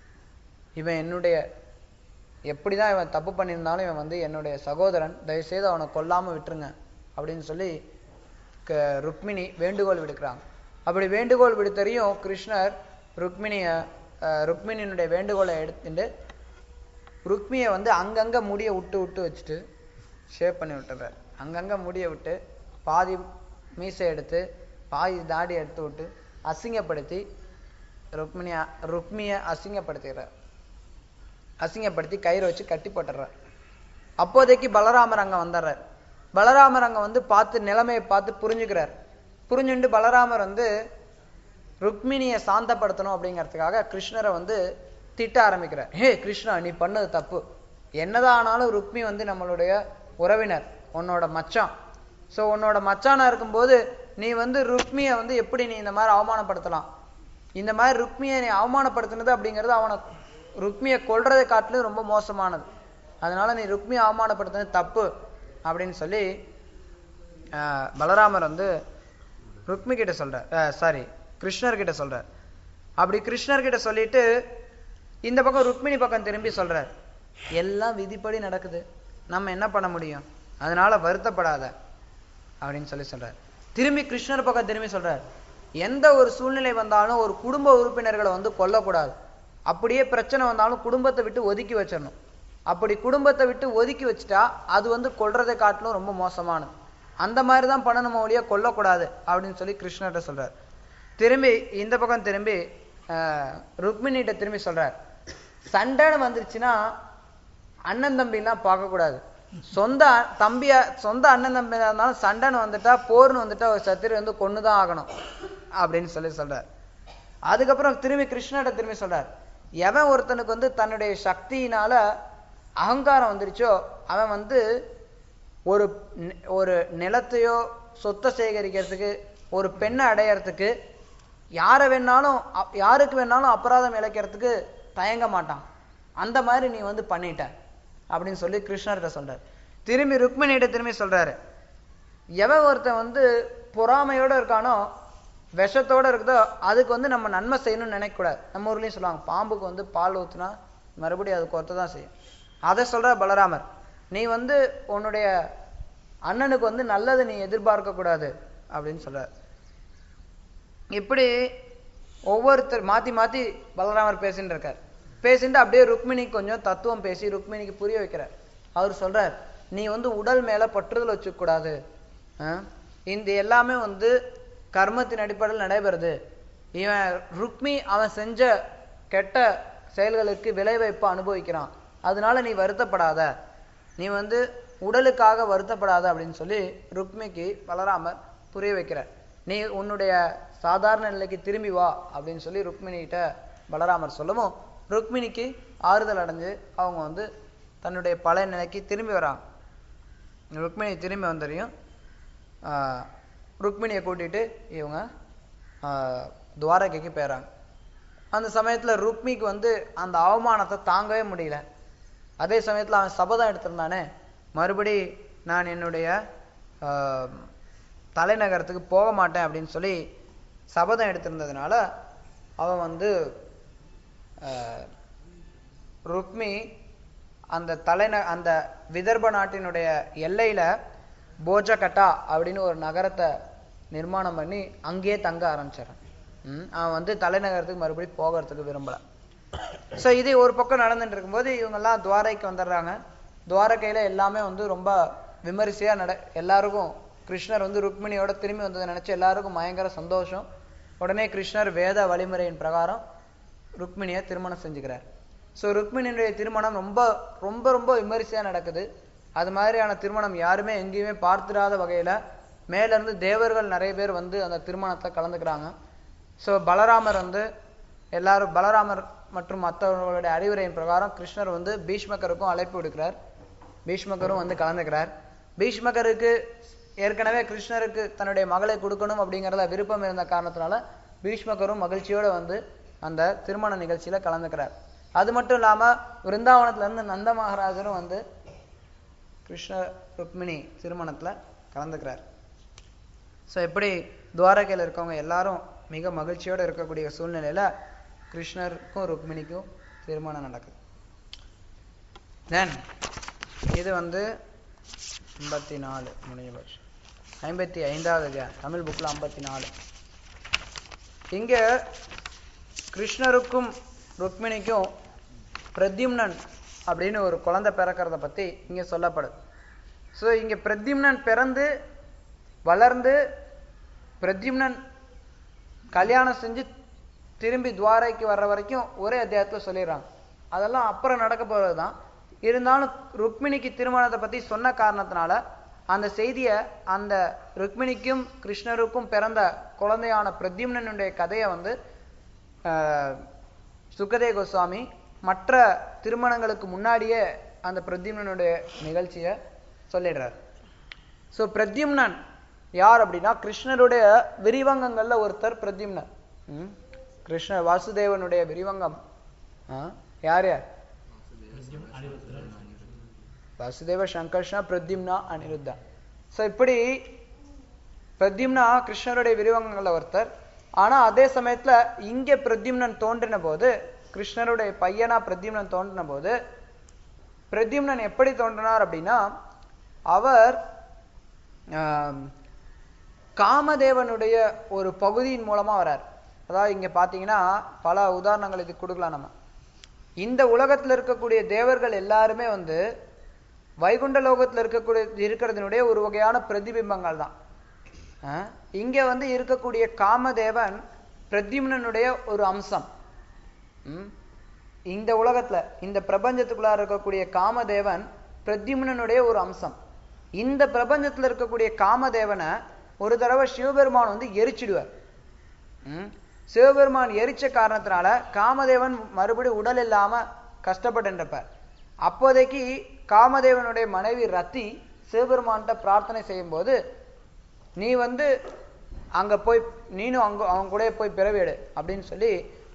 இவன் என்னுடைய எப்படிதான் இவன் தப்பு பண்ணியிருந்தாலும் இவன் வந்து என்னுடைய சகோதரன் தயவுசெய்து அவனை கொல்லாம விட்டுருங்க அப்படின்னு சொல்லி க- ருக்மிணி வேண்டுகோள் விடுக்கிறாங்க அப்படி வேண்டுகோள் விடுத்தறியும் கிருஷ்ணர் ருக்மிணிய அஹ், ருக்மிணியினுடைய வேண்டுகோளை எடுத்துட்டு ருக்மியை வந்து அங்கங்க முடிய விட்டு விட்டு வச்சுட்டு ஷேப் பண்ணி விட்டுறார் அங்கங்க முடிய விட்டு பாதி மீசை எடுத்து பாதி தாடி எடுத்து விட்டு அசிங்கப்படுத்தி ருக்மிணிய ருக்மியை அசிங்கப்படுத்திடுறார் அசிங்கப்படுத்தி கயிறை வச்சு கட்டி போட்டுறார் அப்போதைக்கு பலராமர் அங்க வந்துடுறார் பலராமர் அங்க வந்து பார்த்து நிலைமையை பார்த்து புரிஞ்சுக்கிறார் புரிஞ்சுண்டு பலராமர் வந்து ருக்மிணியை சாந்தப்படுத்தணும் அப்படிங்கிறதுக்காக கிருஷ்ணரை வந்து திட்ட ஆரம்பிக்கிறார் ஹே கிருஷ்ணா நீ பண்ணது தப்பு என்னதான் ஆனாலும் ருக்மி வந்து நம்மளுடைய உறவினர் உன்னோட மச்சான் சோ உன்னோட மச்சானா இருக்கும்போது நீ வந்து ருக்மியை வந்து எப்படி நீ இந்த மாதிரி அவமானப்படுத்தலாம் இந்த மாதிரி ருக்மியை நீ அவமானப்படுத்தினது அப்படிங்கிறது அவனை ருக்மியை கொல்றதை காட்டிலும் ரொம்ப மோசமானது அதனால நீ ருக்மியை அவமானப்படுத்தினது தப்பு அப்படின்னு சொல்லி ஆஹ், பலராமர் வந்து ருக்மி கிட்ட சொல்றார் சாரி கிருஷ்ணர் கிட்ட சொல்றார் அப்படி கிருஷ்ணர் கிட்ட சொல்லிட்டு இந்த பக்கம் ருக்மிணி பக்கம் திரும்பி சொல்றார் எல்லாம் விதிப்படி நடக்குது நம்ம என்ன பண்ண முடியும் அதனால வருத்தப்படாத அப்படின்னு சொல்லி சொல்றார் திரும்பி கிருஷ்ணர் பக்கம் திரும்பி சொல்றார் எந்த ஒரு சூழ்நிலை வந்தாலும் ஒரு குடும்ப உறுப்பினர்களை வந்து கொல்லக்கூடாது அப்படியே பிரச்சனை வந்தாலும் குடும்பத்தை விட்டு ஒதுக்கி வச்சிடணும் அப்படி குடும்பத்தை விட்டு ஒதுக்கி வச்சுட்டா அது வந்து கொல்றதை காட்டிலும் ரொம்ப மோசமானது அந்த மாதிரி தான் பண்ணணும் ஒழிய கொல்லக்கூடாது அப்படின்னு சொல்லி கிருஷ்ணர்கிட்ட சொல்றார் திரும்பி இந்த பக்கம் திரும்பி ஆஹ், ருக்மிணிகிட்ட திரும்பி சொல்றார் சண்டைன்னு வந்துருச்சுன்னா அண்ணன் தம்பிலாம் பார்க்கக்கூடாது சொந்த அ- தம்பியா சொந்த அண்ணன் தம்பியா இருந்தாலும் சண்டைன்னு வந்துட்டா போர்னு வந்துட்டா ஒரு சத்திரி வந்து கொன்னுதான் ஆகணும் அப்படின்னு சொல்லி சொல்றார் அதுக்கப்புறம் திரும்பி கிருஷ்ணர்கிட்ட திரும்பி சொல்றார் எவன் ஒருத்தனுக்கு வந்து தன்னுடைய சக்தியினால அகங்காரம் வந்துருச்சோ அவன் வந்து ஒரு நி- ஒரு நிலத்தையோ சொத்தை சேகரிக்கிறதுக்கு ஒரு பெண்ணை அடையறதுக்கு யாரை வேணாலும் அ- யாருக்கு வேணாலும் அபராதம் இழைக்கிறதுக்கு தயங்க மாட்டான் அந்த மாதிரி நீ வந்து பண்ணிட்ட அப்படின்னு சொல்லி கிருஷ்ணர்கிட்ட சொல்றாரு திரும்பி ருக்மிணிகிட்ட திரும்பி சொல்றாரு எவன் ஒருத்தன் வந்து பொறாமையோட இருக்கானோ விஷத்தோட இருக்குதோ அதுக்கு வந்து நம்ம நன்மை செய்யணும்னு நினைக்கக்கூடாது நம்ம ஊர்லயும் சொல்லுவாங்க பாம்புக்கு வந்து பால் ஊத்துனா மறுபடியும் அது கொத்த தான் செய்யும் அதை சொல்ற பலராமர் நீ வந்து உன்னுடைய அண்ணனுக்கு வந்து நல்லது நீ எதிர்பார்க்க கூடாது அப்படின்னு சொல்றார் இப்படி ஒவ்வொருத்தர் மாத்தி மாத்தி பலராமர் பேசிட்டு இருக்கார் பேசிட்டு அப்படியே ருக்மிணிக்கு கொஞ்சம் தத்துவம் பேசி ருக்மிணிக்கு புரிய வைக்கிறார் அவர் சொல்றார் நீ வந்து உடல் மேல பற்றுதல் வச்சுக்க கூடாது ஆ? இந்த எல்லாமே வந்து கர்மத்தின் அடிப்படையில் நடைபெறுது இவன் ருக்மி அவன் செஞ்ச கெட்ட செயல்களுக்கு விளைவைப்பு அனுபவிக்கிறான் அதனால நீ வருத்தப்படாத நீ வந்து உடலுக்காக வருத்தப்படாத அப்படின்னு சொல்லி ருக்மிக்கு பலராமர் புரிய வைக்கிறார் நீ உன்னுடைய சாதாரண நிலைக்கு திரும்பி வா அப்படின்னு சொல்லி ருக்மிணிகிட்ட பலராமர் சொல்லவும் ருக்மிணிக்கு ஆறுதல் அடைஞ்சு அவங்க வந்து தன்னுடைய பழைய நிலைக்கு திரும்பி வராங்க ருக்மிணி திரும்பி வந்தறியும் ருக்மிணியை கூட்டிட்டு இவங்க ஆஹ், துவாரகைக்கு போயிறாங்க அந்த சமயத்துல ருக்மிக்கு வந்து அந்த அவமானத்தை தாங்கவே முடியல அதே சமயத்துல அவன் சபதம் எடுத்திருந்தானே மறுபடி நான் என்னுடைய ஆஹ், தலைநகரத்துக்கு போக மாட்டேன் அப்படின்னு சொல்லி சபதம் எடுத்திருந்ததுனால அவன் வந்து ஆஹ், ருக்மி அந்த தலைந அந்த விதர்ப நாட்டினுடைய எல்லையில போஜகட்டா அப்படின்னு ஒரு நகரத்தை நிர்மாணம் பண்ணி அங்கேயே தங்க ஆரம்பிச்சிடறான் ம், அவன் வந்து தலைநகரத்துக்கு மறுபடியும் போகிறதுக்கு விரும்பல ஸோ இது ஒரு பக்கம் நடந்துட்டு இருக்கும்போது இவங்கெல்லாம் துவாரைக்கு வந்துடுறாங்க துவாரகையில எல்லாமே வந்து ரொம்ப விமரிசையா நட எல்லாருக்கும் கிருஷ்ணர் வந்து ருக்மிணியோட திரும்பி வந்ததை நினைச்சு எல்லாருக்கும் பயங்கர சந்தோஷம் உடனே கிருஷ்ணர் வேத வழிமுறையின் பிரகாரம் ருக்மிணியை திருமணம் செஞ்சுக்கிறார் ஸோ ருக்மிணியுடைய திருமணம் ரொம்ப ரொம்ப ரொம்ப விமரிசையா நடக்குது அது மாதிரியான திருமணம் யாருமே எங்கேயுமே பார்த்திராத வகையில மேல இருந்து தேவர்கள் நிறைய பேர் வந்து அந்த திருமணத்தை கலந்துக்கிறாங்க ஸோ பலராமர் வந்து எல்லாரும் பலராமர் மற்றும் மற்றவர்களுடைய அறிவுரையின் பிரகாரம் கிருஷ்ணர் வந்து பீஷ்மகருக்கும் அழைப்பு விடுக்கிறார் பீஷ்மகரும் வந்து கலந்துக்கிறார் பீஷ்மகருக்கு ஏற்கனவே கிருஷ்ணருக்கு தன்னுடைய மகளை கொடுக்கணும் அப்படிங்கிறத விருப்பம் இருந்த காரணத்தினால பீஷ்மகரும் மகிழ்ச்சியோட வந்து அந்த திருமண நிகழ்ச்சியில கலந்துக்கிறார் அது மட்டும் இல்லாம விருந்தாவனத்துல இருந்து நந்த மகாராஜரும் வந்து கிருஷ்ண ருக்மிணி திருமணத்துல கலந்துக்கிறார் ஸோ எப்படி துவாரகையில் இருக்கவங்க எல்லாரும் மிக மகிழ்ச்சியோட இருக்கக்கூடிய சூழ்நிலையில கிருஷ்ணருக்கும் ருக்மிணிக்கும் திருமணம் நடக்குது தென் இது வந்து ஐம்பத்தி நாலு முடிஞ்ச பட்சம் ஐம்பத்தி ஐந்தாவது அத்தியாயம் தமிழ் புக்ல ஐம்பத்தி நாலு இங்க கிருஷ்ணருக்கும் ருக்மிணிக்கும் பிரத்யும்னன் அப்படின்னு ஒரு குழந்தை பிறக்கிறத பத்தி இங்க சொல்லப்படுது ஸோ இங்க பிரத்யும்னன் பிறந்து வளர்ந்து பிரத்யும்னன் கல்யாணம் செஞ்சு திரும்பி துவாரைக்கு வர்ற வரைக்கும் ஒரே அத்தியாயத்துல சொல்லிடுறாங்க அதெல்லாம் அப்புறம் நடக்க போறதுதான் இருந்தாலும் ருக்மிணிக்கு திருமணத்தை பத்தி சொன்ன காரணத்தினால அந்த செய்தியை அந்த ருக்மிணிக்கும் கிருஷ்ணருக்கும் பிறந்த குழந்தையான பிரத்யும்னனுடைய கதையை வந்து ஆஹ், சுகதே கோஸ்வாமி மற்ற திருமணங்களுக்கு முன்னாடியே அந்த பிரத்யும்னனுடைய நிகழ்ச்சியை சொல்லிடுறார் ஸோ பிரத்யும்னன் யார் அப்படின்னா கிருஷ்ணருடைய விரிவங்கங்கள்ல ஒருத்தர் பிரத்யும்னன் ம்? கிருஷ்ணர் வாசுதேவனுடைய விரிவங்கம் ஆ? யார் யார் வாசுதேவ சங்கர்ஷ்ணா பிரத்யும்னா அனிருத்தா ஸோ இப்படி பிரத்யும்னா கிருஷ்ணருடைய விரிவங்கங்கள்ல ஒருத்தர் ஆனா அதே சமயத்துல இங்க பிரத்யும்னன் தோன்றின போது கிருஷ்ணருடைய பையனா பிரத்யும்னன் தோன்றின போது பிரத்யும்னன் எப்படி தோன்றினார் அப்படின்னா அவர் ஆம், காமதேவனுடைய ஒரு பகுதியின் மூலமா வரார் அதாவது இங்க பாத்தீங்கன்னா பல உதாரணங்கள் இது கொடுக்கலாம் நம்ம இந்த உலகத்துல இருக்கக்கூடிய தேவர்கள் எல்லாருமே வந்து வைகுண்ட லோகத்துல இருக்கக்கூடிய இருக்கிறதுனுடைய ஒரு வகையான பிரதிபிம்பங்கள் தான் அஹ், இங்க வந்து இருக்கக்கூடிய காமதேவன் பிரத்யும்னனுடைய ஒரு அம்சம் ம்? இந்த உலகத்துல இந்த பிரபஞ்சத்துக்குள்ள இருக்கக்கூடிய காமதேவன் பிரத்யும்னனுடைய ஒரு அம்சம் இந்த பிரபஞ்சத்துல இருக்கக்கூடிய காமதேவனை ஒரு தடவை சிவபெருமான் வந்து எரிச்சிடுவார் ம்? சிவபெருமான் எரிச்ச காரணத்தினால காமதேவன் மறுபடியும் உடல் இல்லாம கஷ்டப்பட்டுருப்பார் அப்போதைக்கு காமதேவனுடைய மனைவி ரத்தி சிவபெருமான்கிட்ட பிரார்த்தனை செய்யும்போது நீ வந்து அங்க போய் நீனும் அங்க அவங்க கூட போய் பிறவி எடு அப்படின்னு சொல்லி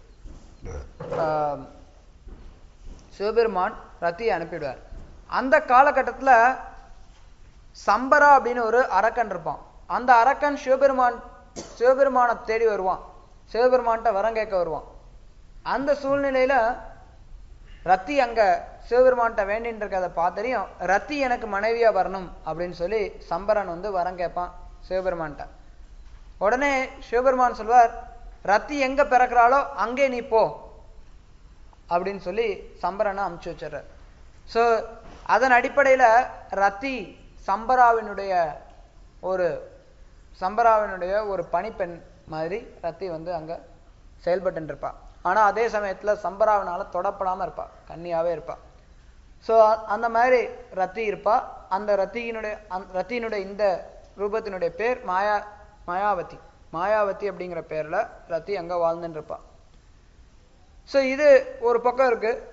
ஆஹ், சிவபெருமான் ரத்தியை அனுப்பிடுவார் அந்த காலகட்டத்துல சம்பரா அப்படின்னு ஒரு அரக்கன் இருப்பான் அந்த அரக்கன் சிவபெருமான் சிவபெருமானை தேடி வருவான் சிவபெருமான்கிட்ட வரம் கேட்க வருவான் அந்த சூழ்நிலையில ரத்தி அங்க சிவபெருமான்கிட்ட வேண்டின்னு இருக்கிறத பார்த்தறியும் ரத்தி எனக்கு மனைவியா வரணும் அப்படின்னு சொல்லி சம்பரன் வந்து வரம் கேட்பான் சிவபெருமான்கிட்ட உடனே சிவபெருமான் சொல்வார் ரத்தி எங்க பிறக்கிறாளோ அங்கே நீ போ அப்படின்னு சொல்லி சம்பரனை அமுச்சு வச்சிடுறார் ஸோ அதன் அடிப்படையில ரத்தி சம்பராவினுடைய ஒரு சம்பராவினுடைய ஒரு பணிப்பெண் மாதிரி ரத்தி வந்து அங்க செயல்பட்டு இருப்பா ஆனா அதே சமயத்துல சம்பராவினால தொடப்படாம இருப்பா கன்னியாவே இருப்பா ஸோ அந்த மாதிரி ரத்தி இருப்பா அந்த ரத்தியினுடைய அந்த ரத்தியினுடைய இந்த ரூபத்தினுடைய பேர் மாயா மாயாவதி மாயாவதி அப்படிங்கிற பேர்ல ரத்தி அங்க வாழ்ந்துட்டு இருப்பா ஸோ இது ஒரு பக்கம் இருக்கு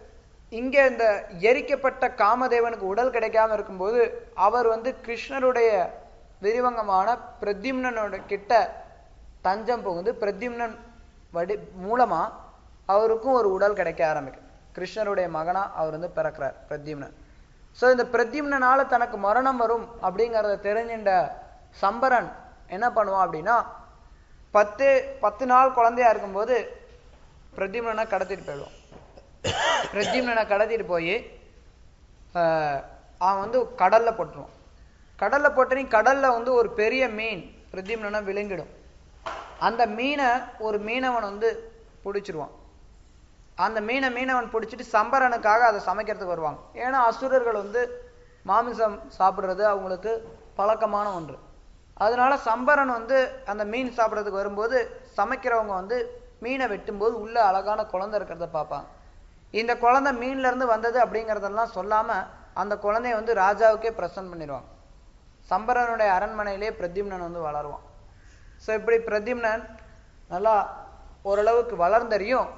இங்க இந்த எரிக்கப்பட்ட காமதேவனுக்கு உடல் கிடைக்காம இருக்கும்போது அவர் வந்து கிருஷ்ணருடைய விரிவங்கமான பிரத்யும்னனோட கிட்ட தஞ்சம் புகுந்து பிரத்யும்னன் வடி மூலமா அவருக்கும் ஒரு உடல் கிடைக்க ஆரம்பிக்கும் கிருஷ்ணருடைய மகனா அவர் வந்து பிறக்கிறார் பிரத்யும்னன் ஸோ இந்த பிரத்யும்னனால தனக்கு மரணம் வரும் அப்படிங்கிறத தெரிஞ்சின்ற சம்பரன் என்ன பண்ணுவான் அப்படின்னா பத்து பத்து நாள் குழந்தையா இருக்கும்போது பிரத்யும்னனை கடத்திட்டு போயிடுவான் பிரத்யும்னனை கடத்திட்டு போய் ஆஹ், அவன் வந்து கடல்ல போட்டுருவான் கடல்ல போட்டு கடல்ல வந்து ஒரு பெரிய மீன் பிரத்யும்னனை விழுங்கிடும் அந்த மீனை ஒரு மீனவன் வந்து பிடிச்சிருவான் அந்த மீனை மீனவன் பிடிச்சிட்டு சம்பரனுக்காக அதை சமைக்கிறதுக்கு வருவாங்க ஏன்னா அசுரர்கள் வந்து மாமிசம் சாப்பிடுறது அவங்களுக்கு பழக்கமான ஒன்று அதனால சம்பரன் வந்து அந்த மீன் சாப்பிட்றதுக்கு வரும்போது சமைக்கிறவங்க வந்து மீனை வெட்டும்போது உள்ள அழகான குழந்தை இருக்கிறத பார்ப்பாங்க இந்த குழந்தை மீன்ல இருந்து வந்தது அப்படிங்கறதெல்லாம் சொல்லாம அந்த குழந்தைய வந்து ராஜாவுக்கே பிரசன்ட் பண்ணிடுவாங்க சம்பரனுடைய அரண்மனையிலே பிரத்யும்னன் வந்து வளருவான் ஸோ இப்படி பிரத்யும்னன் நல்லா ஓரளவுக்கு வளர்ந்தறியும்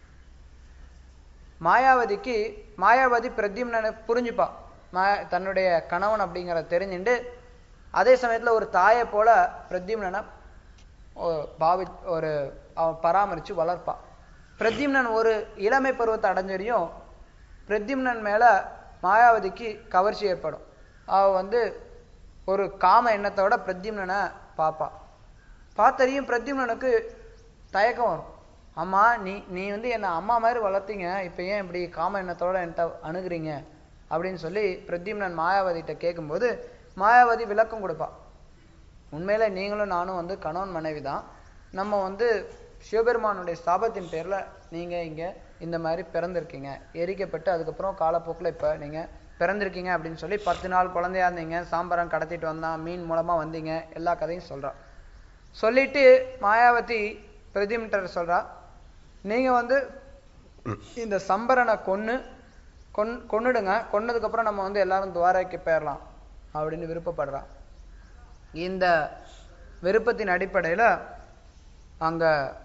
மாயாவதிக்கு மாயாவதி பிரத்யும்னனை புரிஞ்சுப்பா மாயா தன்னுடைய கணவன் அப்படிங்கிறத தெரிஞ்சுண்டு அதே சமயத்துல ஒரு தாயை போல பிரத்யும்னனை ஓ- பாவி ஒரு அவன் பராமரிச்சு வளர்ப்பா பிரத்யும்னன் ஒரு இளமை பருவத்தை அடைஞ்சறியும் பிரத்யும்னன் மேல மாயாவதிக்கு கவர்ச்சி ஏற்படும் அவ வந்து ஒரு காம எண்ணத்தோட பிரத்யும்னனை பார்ப்பா பார்த்தறியும் பிரத்யும்னனுக்கு தயக்கம் வரும் அம்மா நீ நீ வந்து என்னை அம்மா மாதிரி வளர்த்தீங்க இப்போ ஏன் இப்படி காம எண்ணத்தோட என்கிட்ட அணுகுறீங்க அப்படின்னு சொல்லி பிரத்யும்னன் மாயாவதிகிட்ட கேட்கும்போது மாயாவதி விளக்கம் கொடுப்பா உண்மையில நீங்களும் நானும் வந்து கணவன் மனைவி தான் நம்ம வந்து சிவபெருமானுடைய சாபத்தின் பேர்ல நீங்க இங்க இந்த மாதிரி பிறந்திருக்கீங்க எரிக்கப்பட்டு அதுக்கப்புறம் காலப்போக்கில் இப்ப நீங்க பிறந்திருக்கீங்க அப்படின்னு சொல்லி பத்து நாள் குழந்தையா இருந்தீங்க சாம்பரம் கடத்திட்டு வந்தான் மீன் மூலமா வந்தீங்க எல்லா கதையும் சொல்றா சொல்லிட்டு மாயாவதி பிரதிமிட்டர் சொல்றா நீங்க வந்து இந்த சம்பரனை கொன்னு கொன் கொன்னுடுங்க கொன்னதுக்கு அப்புறம் நம்ம வந்து எல்லாரும் துவாரைக்கு போயிடலாம் அப்படின்னு விருப்பப்படுறா இந்த விருப்பத்தின் அடிப்படையில அங்க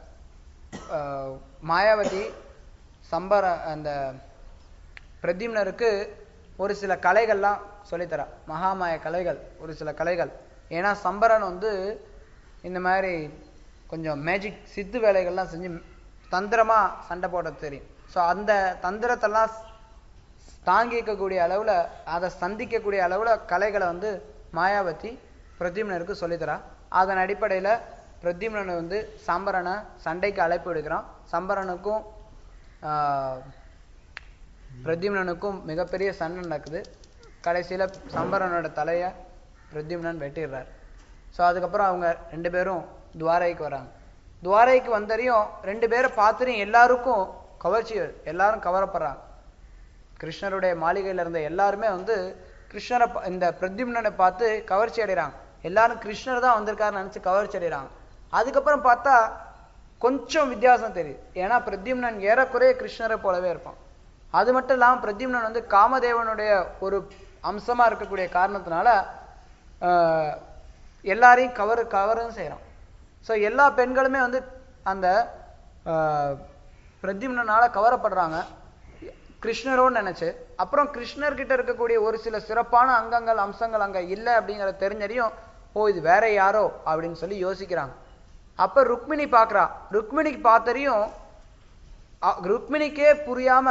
ஆஹ், மாயாவதி சம்பர அந்த பிரத்யும்னருக்கு ஒரு சில கலைகள்லாம் சொல்லித்தரா மகாமாய கலைகள் ஒரு சில கலைகள் ஏன்னா சம்பரன் வந்து இந்த மாதிரி கொஞ்சம் மேஜிக் சித்து வேலைகள்லாம் செஞ்சு தந்திரமா சண்டை போட தெரியும் ஸோ அந்த தந்திரத்தெல்லாம் தாங்கிக்கக்கூடிய அளவுல அதை சந்திக்கக்கூடிய அளவுல கலைகளை வந்து மாயாவதி பிரத்யும்னருக்கு சொல்லித்தரா அதன் அடிப்படையில பிரத்யும்னன் வந்து சம்பரனை சண்டைக்கு அழைப்பு விடுக்கிறான் சம்பரனுக்கும் ஆஹ், பிரத்யும்னனுக்கும் மிகப்பெரிய சண்டை நடக்குது கடைசியில சம்பரனோட தலைய பிரத்யும்னன் வெட்டிடுறார் ஸோ அதுக்கப்புறம் அவங்க ரெண்டு பேரும் துவாரைக்கு வராங்க துவாரைக்கு வந்தறியும் ரெண்டு பேரை பார்த்துரும் எல்லாருக்கும் கவர்ச்சி வருது. எல்லாரும் கவரப்படுறாங்க கிருஷ்ணருடைய மாளிகையில இருந்த எல்லாருமே வந்து கிருஷ்ணரை பா- இந்த பிரத்யும்னனை பார்த்து கவர்ச்சி அடைறாங்க எல்லாரும் கிருஷ்ணர் தான் வந்திருக்காருன்னு நினைச்சு கவர்ச்சி அடைறாங்க அதுக்கப்புறம் பார்த்தா கொஞ்சம் வித்தியாசம் தெரியுது ஏன்னா பிரத்யும்னன் ஏறக்குறைய கிருஷ்ணரை போலவே இருப்பான் அது மட்டும் இல்லாம பிரத்யும்னன் வந்து காமதேவனுடைய ஒரு அம்சமா இருக்கக்கூடிய காரணத்தினால ஆஹ், எல்லாரையும் கவர் கவரும் செய்றான் ஸோ எல்லா பெண்களுமே வந்து அந்த ஆஹ், பிரத்யும்னனால கவரப்படுறாங்க கிருஷ்ணரோன்னு நினைச்சு அப்புறம் கிருஷ்ணர்கிட்ட இருக்கக்கூடிய ஒரு சில சிறப்பான அங்கங்கள் அம்சங்கள் அங்க இல்லை அப்படிங்கறத தெரிஞ்சறியும் ஓ இது வேற யாரோ அப்படின்னு சொல்லி யோசிக்கிறாங்க அப்ப ருக்மிணி பார்க்கறா ருக்மிணிக்கு பார்த்தறியும் அ- ருக்மிணிக்கே புரியாம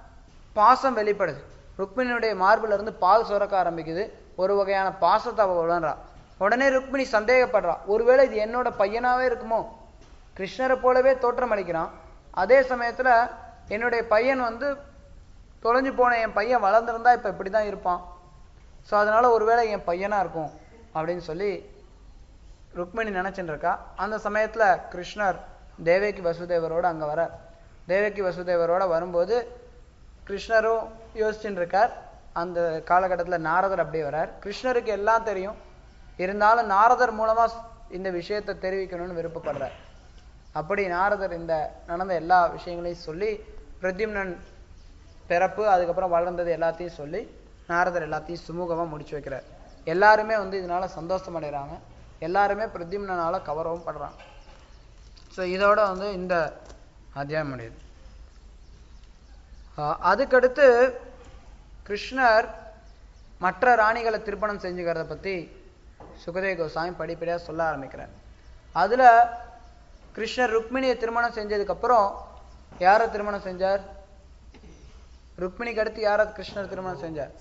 பாசம் வெளிப்படுது ருக்மிணியுடைய மார்புல இருந்து பால் சுரக்க ஆரம்பிக்குது ஒரு வகையான பாசத்தை அவ உணர்றா உடனே ருக்மிணி சந்தேகப்படுறா ஒருவேளை இது என்னோட பையனாவே இருக்குமோ கிருஷ்ணரை போலவே தோற்றம் அளிக்கிறான் அதே சமயத்துல என்னுடைய பையன் வந்து தொலைஞ்சு போன என் பையன் வளர்ந்திருந்தா இப்ப இப்படிதான் இருப்பான் ஸோ அதனால ஒருவேளை என் பையனா இருக்கும் அப்படின்னு சொல்லி ருக்மிணி நினைச்சுட்டு இருக்கா அந்த சமயத்துல கிருஷ்ணர் தேவகி வசுதேவரோட அங்க வர தேவகி வசுதேவரோட வரும்போது கிருஷ்ணரும் யோசிச்சுட்டு இருக்கார் அந்த காலகட்டத்துல நாரதர் அப்படியே வரார் கிருஷ்ணருக்கு எல்லாம் தெரியும் இருந்தாலும் நாரதர் மூலமா இந்த விஷயத்தை தெரிவிக்கணும்னு விருப்பப்படுறார் அப்படி நாரதர் இந்த நடந்த எல்லா விஷயங்களையும் சொல்லி பிரத்யும்னன் பிறப்பு அதுக்கப்புறம் வளர்ந்தது எல்லாத்தையும் சொல்லி நாரதர் எல்லாத்தையும் சுமூகமா முடிச்சு வைக்கிறார் எல்லாருமே வந்து இதனால சந்தோஷம் அடைகிறாங்க எல்லாருமே பிரத்யும்னனால கவரவும் படுறாங்க ஸோ இதோட வந்து இந்த அத்தியாயம் முடியுது ஆஹ் அதுக்கடுத்து கிருஷ்ணர் மற்ற ராணிகளை திருப்பணம் செஞ்சுக்கிறத பத்தி சுகதேவ கோசாமி படிப்படியா சொல்ல ஆரம்பிக்கிறார் அதுல கிருஷ்ணர் ருக்மிணியை திருமணம் செஞ்சதுக்கு அப்புறம் யாரை திருமணம் செஞ்சார் ருக்மிணிக்கு அடுத்து யாரை கிருஷ்ணர் திருமணம் செஞ்சார்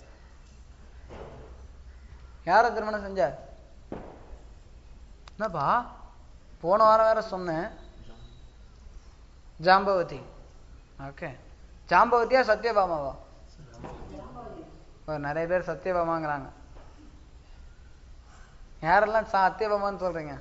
யாரை திருமணம் செஞ்சார் என்னப்பா போன வாரம் வேற சொன்னேன் ஜாம்பவதி ஓகே ஜாம்பவதியா சத்யபாமாவா ஓ, நிறைய பேர் சத்யபாமாங்கிறாங்க யாரெல்லாம் சத்யபாமான்னு சொல்றீங்க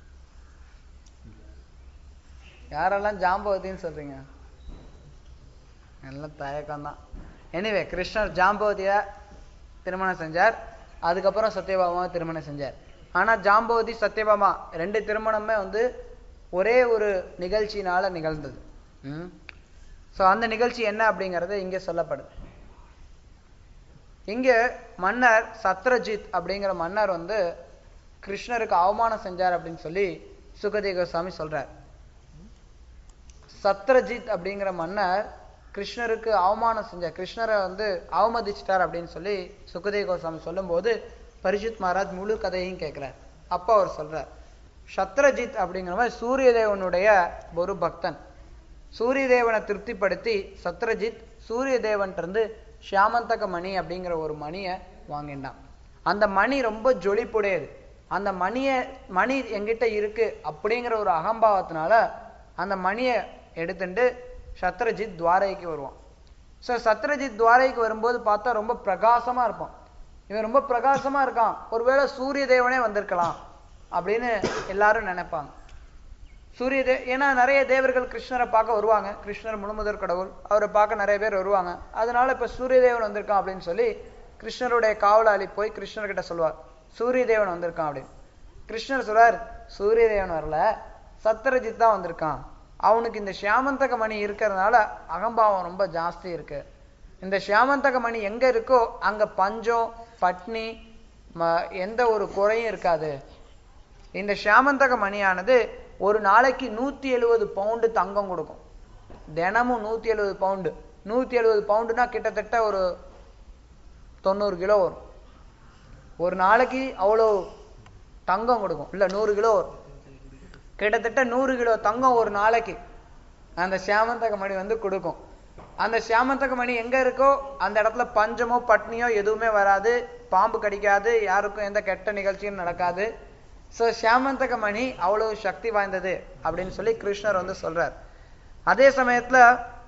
யாரெல்லாம் ஜாம்பவதின்னு சொல்றீங்க எல்லாம் தயக்கம் தான் எனிவே கிருஷ்ணர் ஜாம்பவதிய திருமணம் செஞ்சார் அதுக்கப்புறம் சத்யபாமாவை திருமணம் செஞ்சார் ஆனா ஜாம்பவதி சத்யபாமா ரெண்டு திருமணமே வந்து ஒரே ஒரு நிகழ்ச்சியினால நிகழ்ந்தது ம் ஸோ அந்த நிகழ்ச்சி என்ன அப்படிங்கிறது இங்கே சொல்லப்படுது இங்க மன்னர் சத்ரஜித் அப்படிங்கிற மன்னர் வந்து கிருஷ்ணருக்கு அவமானம் செஞ்சார் அப்படின்னு சொல்லி சுகதேவ கோஸ்வாமி சொல்றார் சத்ரஜித் அப்படிங்கிற மன்னர் கிருஷ்ணருக்கு அவமானம் செஞ்சார் கிருஷ்ணரை வந்து அவமதிச்சிட்டார் அப்படின்னு சொல்லி சுகதேவ கோஸ்வாமி சொல்லும்போது பரிஷித் மகாராஜ் முழு கதையையும் கேட்கிறார் அப்போ அவர் சொல்றார் சத்ரஜித் அப்படிங்கிற மாதிரி சூரிய தேவனுடைய ஒரு பக்தன் சூரிய தேவனை திருப்திப்படுத்தி சத்ரஜித் சூரிய தேவன்கிட்ட ஷியாமந்தக மணி அப்படிங்கிற ஒரு மணியை வாங்கிட்டான் அந்த மணி ரொம்ப ஜொலிப்புடையது அந்த மணியை மணி எங்கிட்ட இருக்கு அப்படிங்கிற ஒரு அகம்பாவத்தினால அந்த மணியை எடுத்துட்டு சத்ரஜித் துவாரைக்கு வருவான் ஸோ சத்ரஜித் துவாரைக்கு வரும்போது பார்த்தா ரொம்ப பிரகாசமா இருப்பான் இவன் ரொம்ப பிரகாசமா இருக்கான் ஒருவேளை சூரிய தேவனே வந்திருக்கலாம் அப்படின்னு எல்லாரும் நினைப்பாங்க சூரிய தே ஏன்னா நிறைய தேவர்கள் கிருஷ்ணரை பார்க்க வருவாங்க கிருஷ்ணர் முழுமுதற் கடவுள் அவரை பார்க்க நிறைய பேர் வருவாங்க அதனால இப்ப சூரிய தேவன் வந்திருக்கான் அப்படின்னு சொல்லி கிருஷ்ணருடைய காவலாளி போய் கிருஷ்ணர்கிட்ட சொல்வார் சூரிய தேவன் வந்திருக்கான் அப்படின்னு கிருஷ்ணர் சொல்றார் சூரிய தேவன் வரல சத்ரஜித் தான் வந்திருக்கான் அவனுக்கு இந்த ஷியாமந்தக மணி இருக்கிறதுனால அகம்பாவம் ரொம்ப ஜாஸ்தி இருக்கு இந்த ஷியாமந்தக மணி எங்க இருக்கோ அங்க பஞ்சம் பட்னி ம- எந்த ஒரு குறையும் இருக்காது இந்த ஷியாமந்தக மணியானது ஒரு நாளைக்கு நூத்தி எழுபது பவுண்டு தங்கம் கொடுக்கும் தினமும் நூத்தி எழுபது பவுண்டு நூத்தி எழுபது பவுண்டுனா கிட்டத்தட்ட ஒரு தொண்ணூறு கிலோ வரும் ஒரு நாளைக்கு அவ்வளோ தங்கம் கொடுக்கும் இல்ல நூறு கிலோ வரும் கிட்டத்தட்ட நூறு கிலோ தங்கம் ஒரு நாளைக்கு அந்த சியாமந்தக மணி வந்து கொடுக்கும் அந்த சியாமந்தக மணி எங்க இருக்கோ அந்த இடத்துல பஞ்சமோ பட்னியோ எதுவுமே வராது பாம்பு கடிக்காது யாருக்கும் எந்த கெட்ட நிகழ்ச்சியும் நடக்காது ஸோ சியாமந்தக மணி அவ்வளவு சக்தி வாய்ந்தது அப்படின்னு சொல்லி கிருஷ்ணர் வந்து சொல்றார் அதே சமயத்துல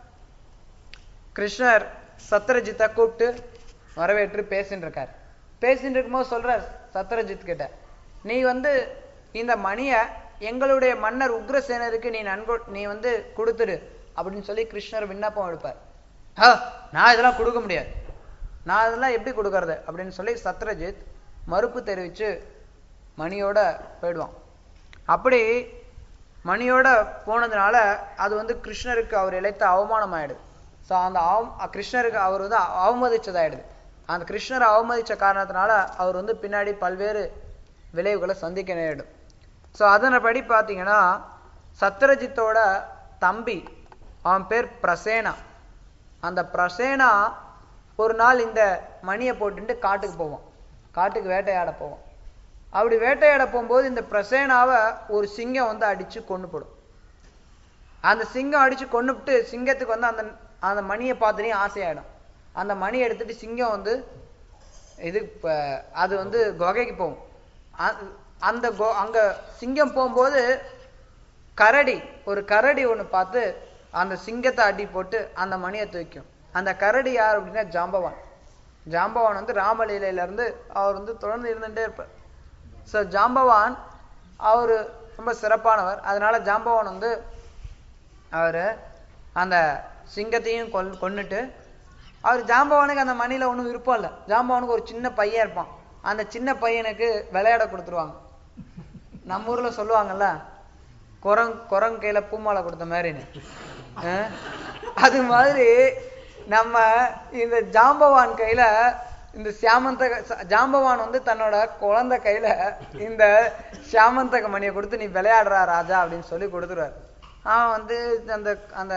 கிருஷ்ணர் சத்ரஜித்தை கூப்பிட்டு வரவேற்று பேசின்னு இருக்கார் பேசிட்டு இருக்கும்போது சொல்றார் சத்ரஜித் கிட்ட நீ வந்து இந்த மணியை எங்களுடைய மன்னர் உக்ரசேனருக்கு நீ நன்கொ நீ வந்து கொடுத்துடு அப்படின்னு சொல்லி கிருஷ்ணர் விண்ணப்பம் எடுப்பார் "ஆ, நான் இதெல்லாம் கொடுக்க முடியாது நான் இதெல்லாம் எப்படி கொடுக்கறது அப்படின்னு சொல்லி சத்ரஜித் மறுப்பு தெரிவிச்சு மணியோட போயிடுவான் அப்படி மணியோட போனதுனால அது வந்து கிருஷ்ணருக்கு அவர் இழைத்த அவமானம் ஆயிடுது ஸோ அந்த அவ கிருஷ்ணருக்கு அவர் வந்து அவ- அவமதிச்சதாயிடுது அந்த கிருஷ்ணரை அவமதிச்ச காரணத்தினால அவர் வந்து பின்னாடி பல்வேறு விளைவுகளை சந்திக்க நேரிடும் ஸோ அதன்படி பார்த்தீங்கன்னா சத்ரஜித்தோட தம்பி அவன் பேர் பிரசேனா அந்த பிரசேனா ஒரு நாள் இந்த மணியை போட்டுட்டு காட்டுக்கு போவான் காட்டுக்கு வேட்டையாட போவான் அப்படி வேட்டையாட போகும்போது இந்த பிரசேனாவை ஒரு சிங்கம் வந்து அடிச்சு கொண்டு போடும் அந்த சிங்கம் அடிச்சு கொன்னுபிட்டு சிங்கத்துக்கு வந்து அந்த அந்த மணியை பார்த்தனே ஆசையாயிடும் அந்த மணி எடுத்துட்டு சிங்கம் வந்து இது இப்ப அது வந்து குகைக்கு போகும் அ- அந்த கொ- அங்க சிங்கம் போகும்போது கரடி ஒரு கரடி ஒண்ணு பார்த்து அந்த சிங்கத்தை அடி போட்டு அந்த மணியை தூக்கும் அந்த கரடி யார் அப்படின்னா ஜாம்பவான் ஜாம்பவான் வந்து ராமலீலையில இருந்து அவர் வந்து தொடர்ந்து இருந்துட்டே இருப்பார் ஸோ ஜாம்பவான் அவர் ரொம்ப சிறப்பானவர் அதனால ஜாம்பவான் வந்து அவர் அந்த சிங்கத்தையும் கொல் கொன்னுட்டு அவர் ஜாம்பவானுக்கு அந்த மணியில ஒன்றும் விருப்பம் இல்லை ஜாம்பவானுக்கு ஒரு சின்ன பையன் இருப்பான் அந்த சின்ன பையனுக்கு விளையாட கொடுத்துருவாங்க நம்ம ஊர்ல சொல்லுவாங்கல்ல குரங் குரங்கு கையில பூமாலை கொடுத்த மாதிரின்னு அஹ்? அது மாதிரி நம்ம இந்த ஜாம்பவான் கையில இந்த சியாமந்தக ச- ஜாம்பவான் வந்து தன்னோட குழந்தை கையில இந்த சியாமந்தக மணியை கொடுத்து நீ விளையாடுறா ராஜா அப்படின்னு சொல்லி கொடுத்துருவாரு அவன் வந்து அந்த அந்த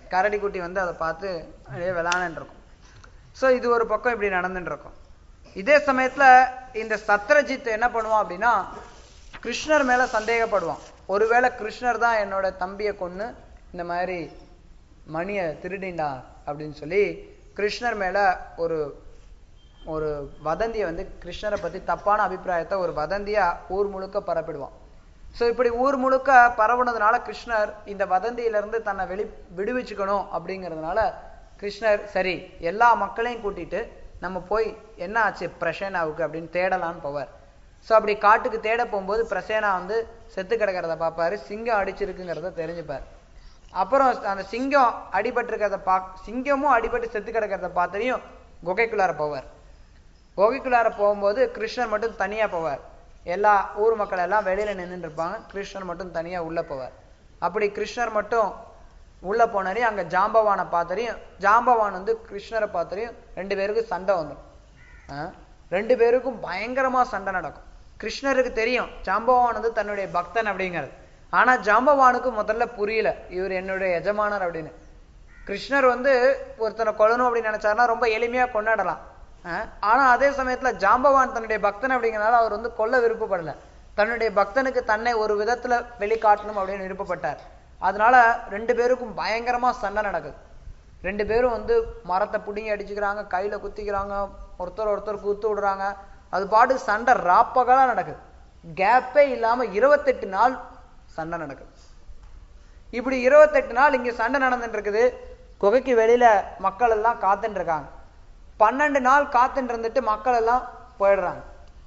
கரடி குட்டி வந்து அதை பார்த்து அப்படியே விளாண்டுட்டு இருக்கும் ஸோ இது ஒரு பக்கம் இப்படி நடந்துட்டு இருக்கும் இதே சமயத்துல இந்த சத்ரஜித் என்ன பண்ணுவான் அப்படின்னா கிருஷ்ணர் மேல சந்தேகப்படுவான் ஒருவேளை கிருஷ்ணர் தான் என்னோட தம்பியை கொன்னு இந்த மாதிரி மணியை திருடிண்டா அப்படின்னு சொல்லி கிருஷ்ணர் மேல ஒரு ஒரு வதந்தியை வந்து கிருஷ்ணரை பத்தி தப்பான அபிப்பிராயத்தை ஒரு வதந்தியா ஊர் முழுக்க பரப்பிடுவான் ஸோ இப்படி ஊர் முழுக்க பரவுனதுனால கிருஷ்ணர் இந்த வதந்தியிலிருந்து தன்னை வெளி விடுவிச்சுக்கணும் அப்படிங்கிறதுனால கிருஷ்ணர் சரி எல்லா மக்களையும் கூட்டிட்டு நம்ம போய் என்ன ஆச்சு பிரசேனாவுக்கு அப்படின்னு தேடலான்னு போவார் ஸோ அப்படி காட்டுக்கு தேட போகும்போது பிரசேனா வந்து செத்து கிடக்கிறத பார்ப்பாரு சிங்கம் அடிச்சிருக்குங்கிறத தெரிஞ்சுப்பார் அப்புறம் அந்த சிங்கம் அடிபட்டிருக்கிறத பா சிங்கமும் அடிபட்டு செத்து கிடக்கிறத பார்த்ததையும் குகைக்குள்ளார போவார் குகைக்குள்ளார போகும்போது கிருஷ்ணர் மட்டும் தனியா போவார் எல்லா ஊர் மக்கள் எல்லாம் வெளியில நின்றுட்டு இருப்பாங்க கிருஷ்ணர் மட்டும் தனியா உள்ள போவார் அப்படி கிருஷ்ணர் மட்டும் உள்ள போனாரையும் அங்க ஜாம்பவானை பார்த்தரையும் ஜாம்பவான் வந்து கிருஷ்ணரை பார்த்தரையும் ரெண்டு பேருக்கும் சண்டை வந்துடும் ஆ? ரெண்டு பேருக்கும் பயங்கரமா சண்டை நடக்கும் கிருஷ்ணருக்கு தெரியும் ஜாம்பவான் வந்து தன்னுடைய பக்தன் அப்படிங்கிறது ஆனா ஜாம்பவானுக்கு முதல்ல புரியல இவர் என்னுடைய எஜமானர் அப்படின்னு கிருஷ்ணர் வந்து ஒருத்தனை கொல்லணும் அப்படின்னு நினைச்சாருன்னா ரொம்ப எளிமையா கொண்டாடலாம் அஹ் ஆனா அதே சமயத்துல ஜாம்பவான் தன்னுடைய பக்தன் அப்படிங்கறனால அவர் வந்து கொல்ல விருப்பப்படல தன்னுடைய பக்தனுக்கு தன்னை ஒரு விதத்துல வெளிக்காட்டணும் அப்படின்னு விருப்பப்பட்டார் அதனால ரெண்டு பேருக்கும் பயங்கரமா சண்டை நடக்குது ரெண்டு பேரும் வந்து மரத்தை பிடுங்கி அடிச்சுக்கிறாங்க கையில குத்திக்கிறாங்க ஒருத்தர் ஒருத்தர் குத்து விடுறாங்க அது பாட்டு சண்டை ராப்பகலா நடக்குது கேப்பே இல்லாம இருபத்தெட்டு நாள் சண்டை நடக்குது இப்படி இருபத்தெட்டு நாள் இங்க சண்டை நடந்துட்டு இருக்குது குகைக்கு வெளியில மக்கள் எல்லாம் காத்துட்டு இருக்காங்க பன்னெண்டு நாள் காத்துட்டு இருந்துட்டு மக்கள் எல்லாம் போயிடுறாங்க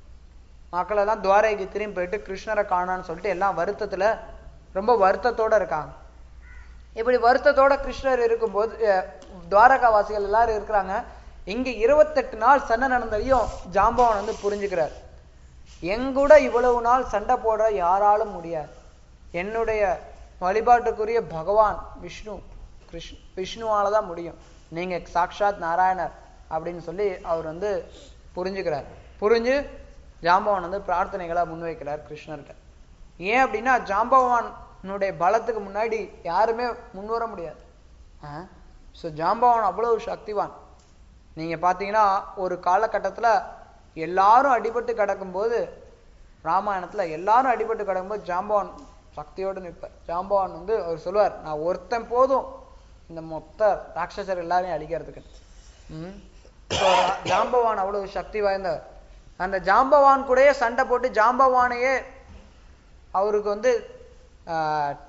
மக்கள் எல்லாம் துவாரைக்கு திரும்பி போயிட்டு கிருஷ்ணரை காணான்னு சொல்லிட்டு எல்லாம் வருத்தத்துல ரொம்ப வருத்தத்தோட இருக்காங்க இப்படி வருத்தத்தோட கிருஷ்ணர் இருக்கும்போது அஹ், துவாரகாவாசிகள் எல்லாரும் இருக்கிறாங்க இங்க இருபத்தெட்டு நாள் சண்டை நடந்ததையும் ஜாம்பவான் வந்து புரிஞ்சுக்கிறார் எங்கூட இவ்வளவு நாள் சண்டை போட யாராலும் முடியாது என்னுடைய வழிபாட்டுக்குரிய பகவான் விஷ்ணு கிருஷ் விஷ்ணுவால தான் முடியும் நீங்க சாக்ஷாத் நாராயணர் அப்படின்னு சொல்லி அவர் வந்து புரிஞ்சுக்கிறார் புரிஞ்சு ஜாம்பவான் வந்து பிரார்த்தனைகளை முன்வைக்கிறார் கிருஷ்ணர்கிட்ட ஏன் அப்படின்னா ஜாம்பவானுடைய பலத்துக்கு முன்னாடி யாருமே முன்வர முடியாது ஸோ ஜாம்பவான் அவ்வளவு சக்திவான் நீங்க பாத்தீங்கன்னா ஒரு காலகட்டத்துல எல்லாரும் அடிபட்டு கிடக்கும்போது ராமாயணத்துல எல்லாரும் அடிபட்டு கிடக்கும்போது ஜாம்பவான் சக்தியோடு நிற்பார் ஜாம்பவான் வந்து அவர் சொல்லுவார் நான் ஒருத்தன் போதும் இந்த மொத்த ராட்சசர் எல்லாரையும் அழிக்கிறதுக்கு ம் So, ரா- ஜாம்பவான் அவ்வளவு சக்தி வாய்ந்தவர் அந்த ஜாம்பவான் கூடயே சண்டை போட்டு ஜாம்பவானையே அவருக்கு வந்து ஆஹ்,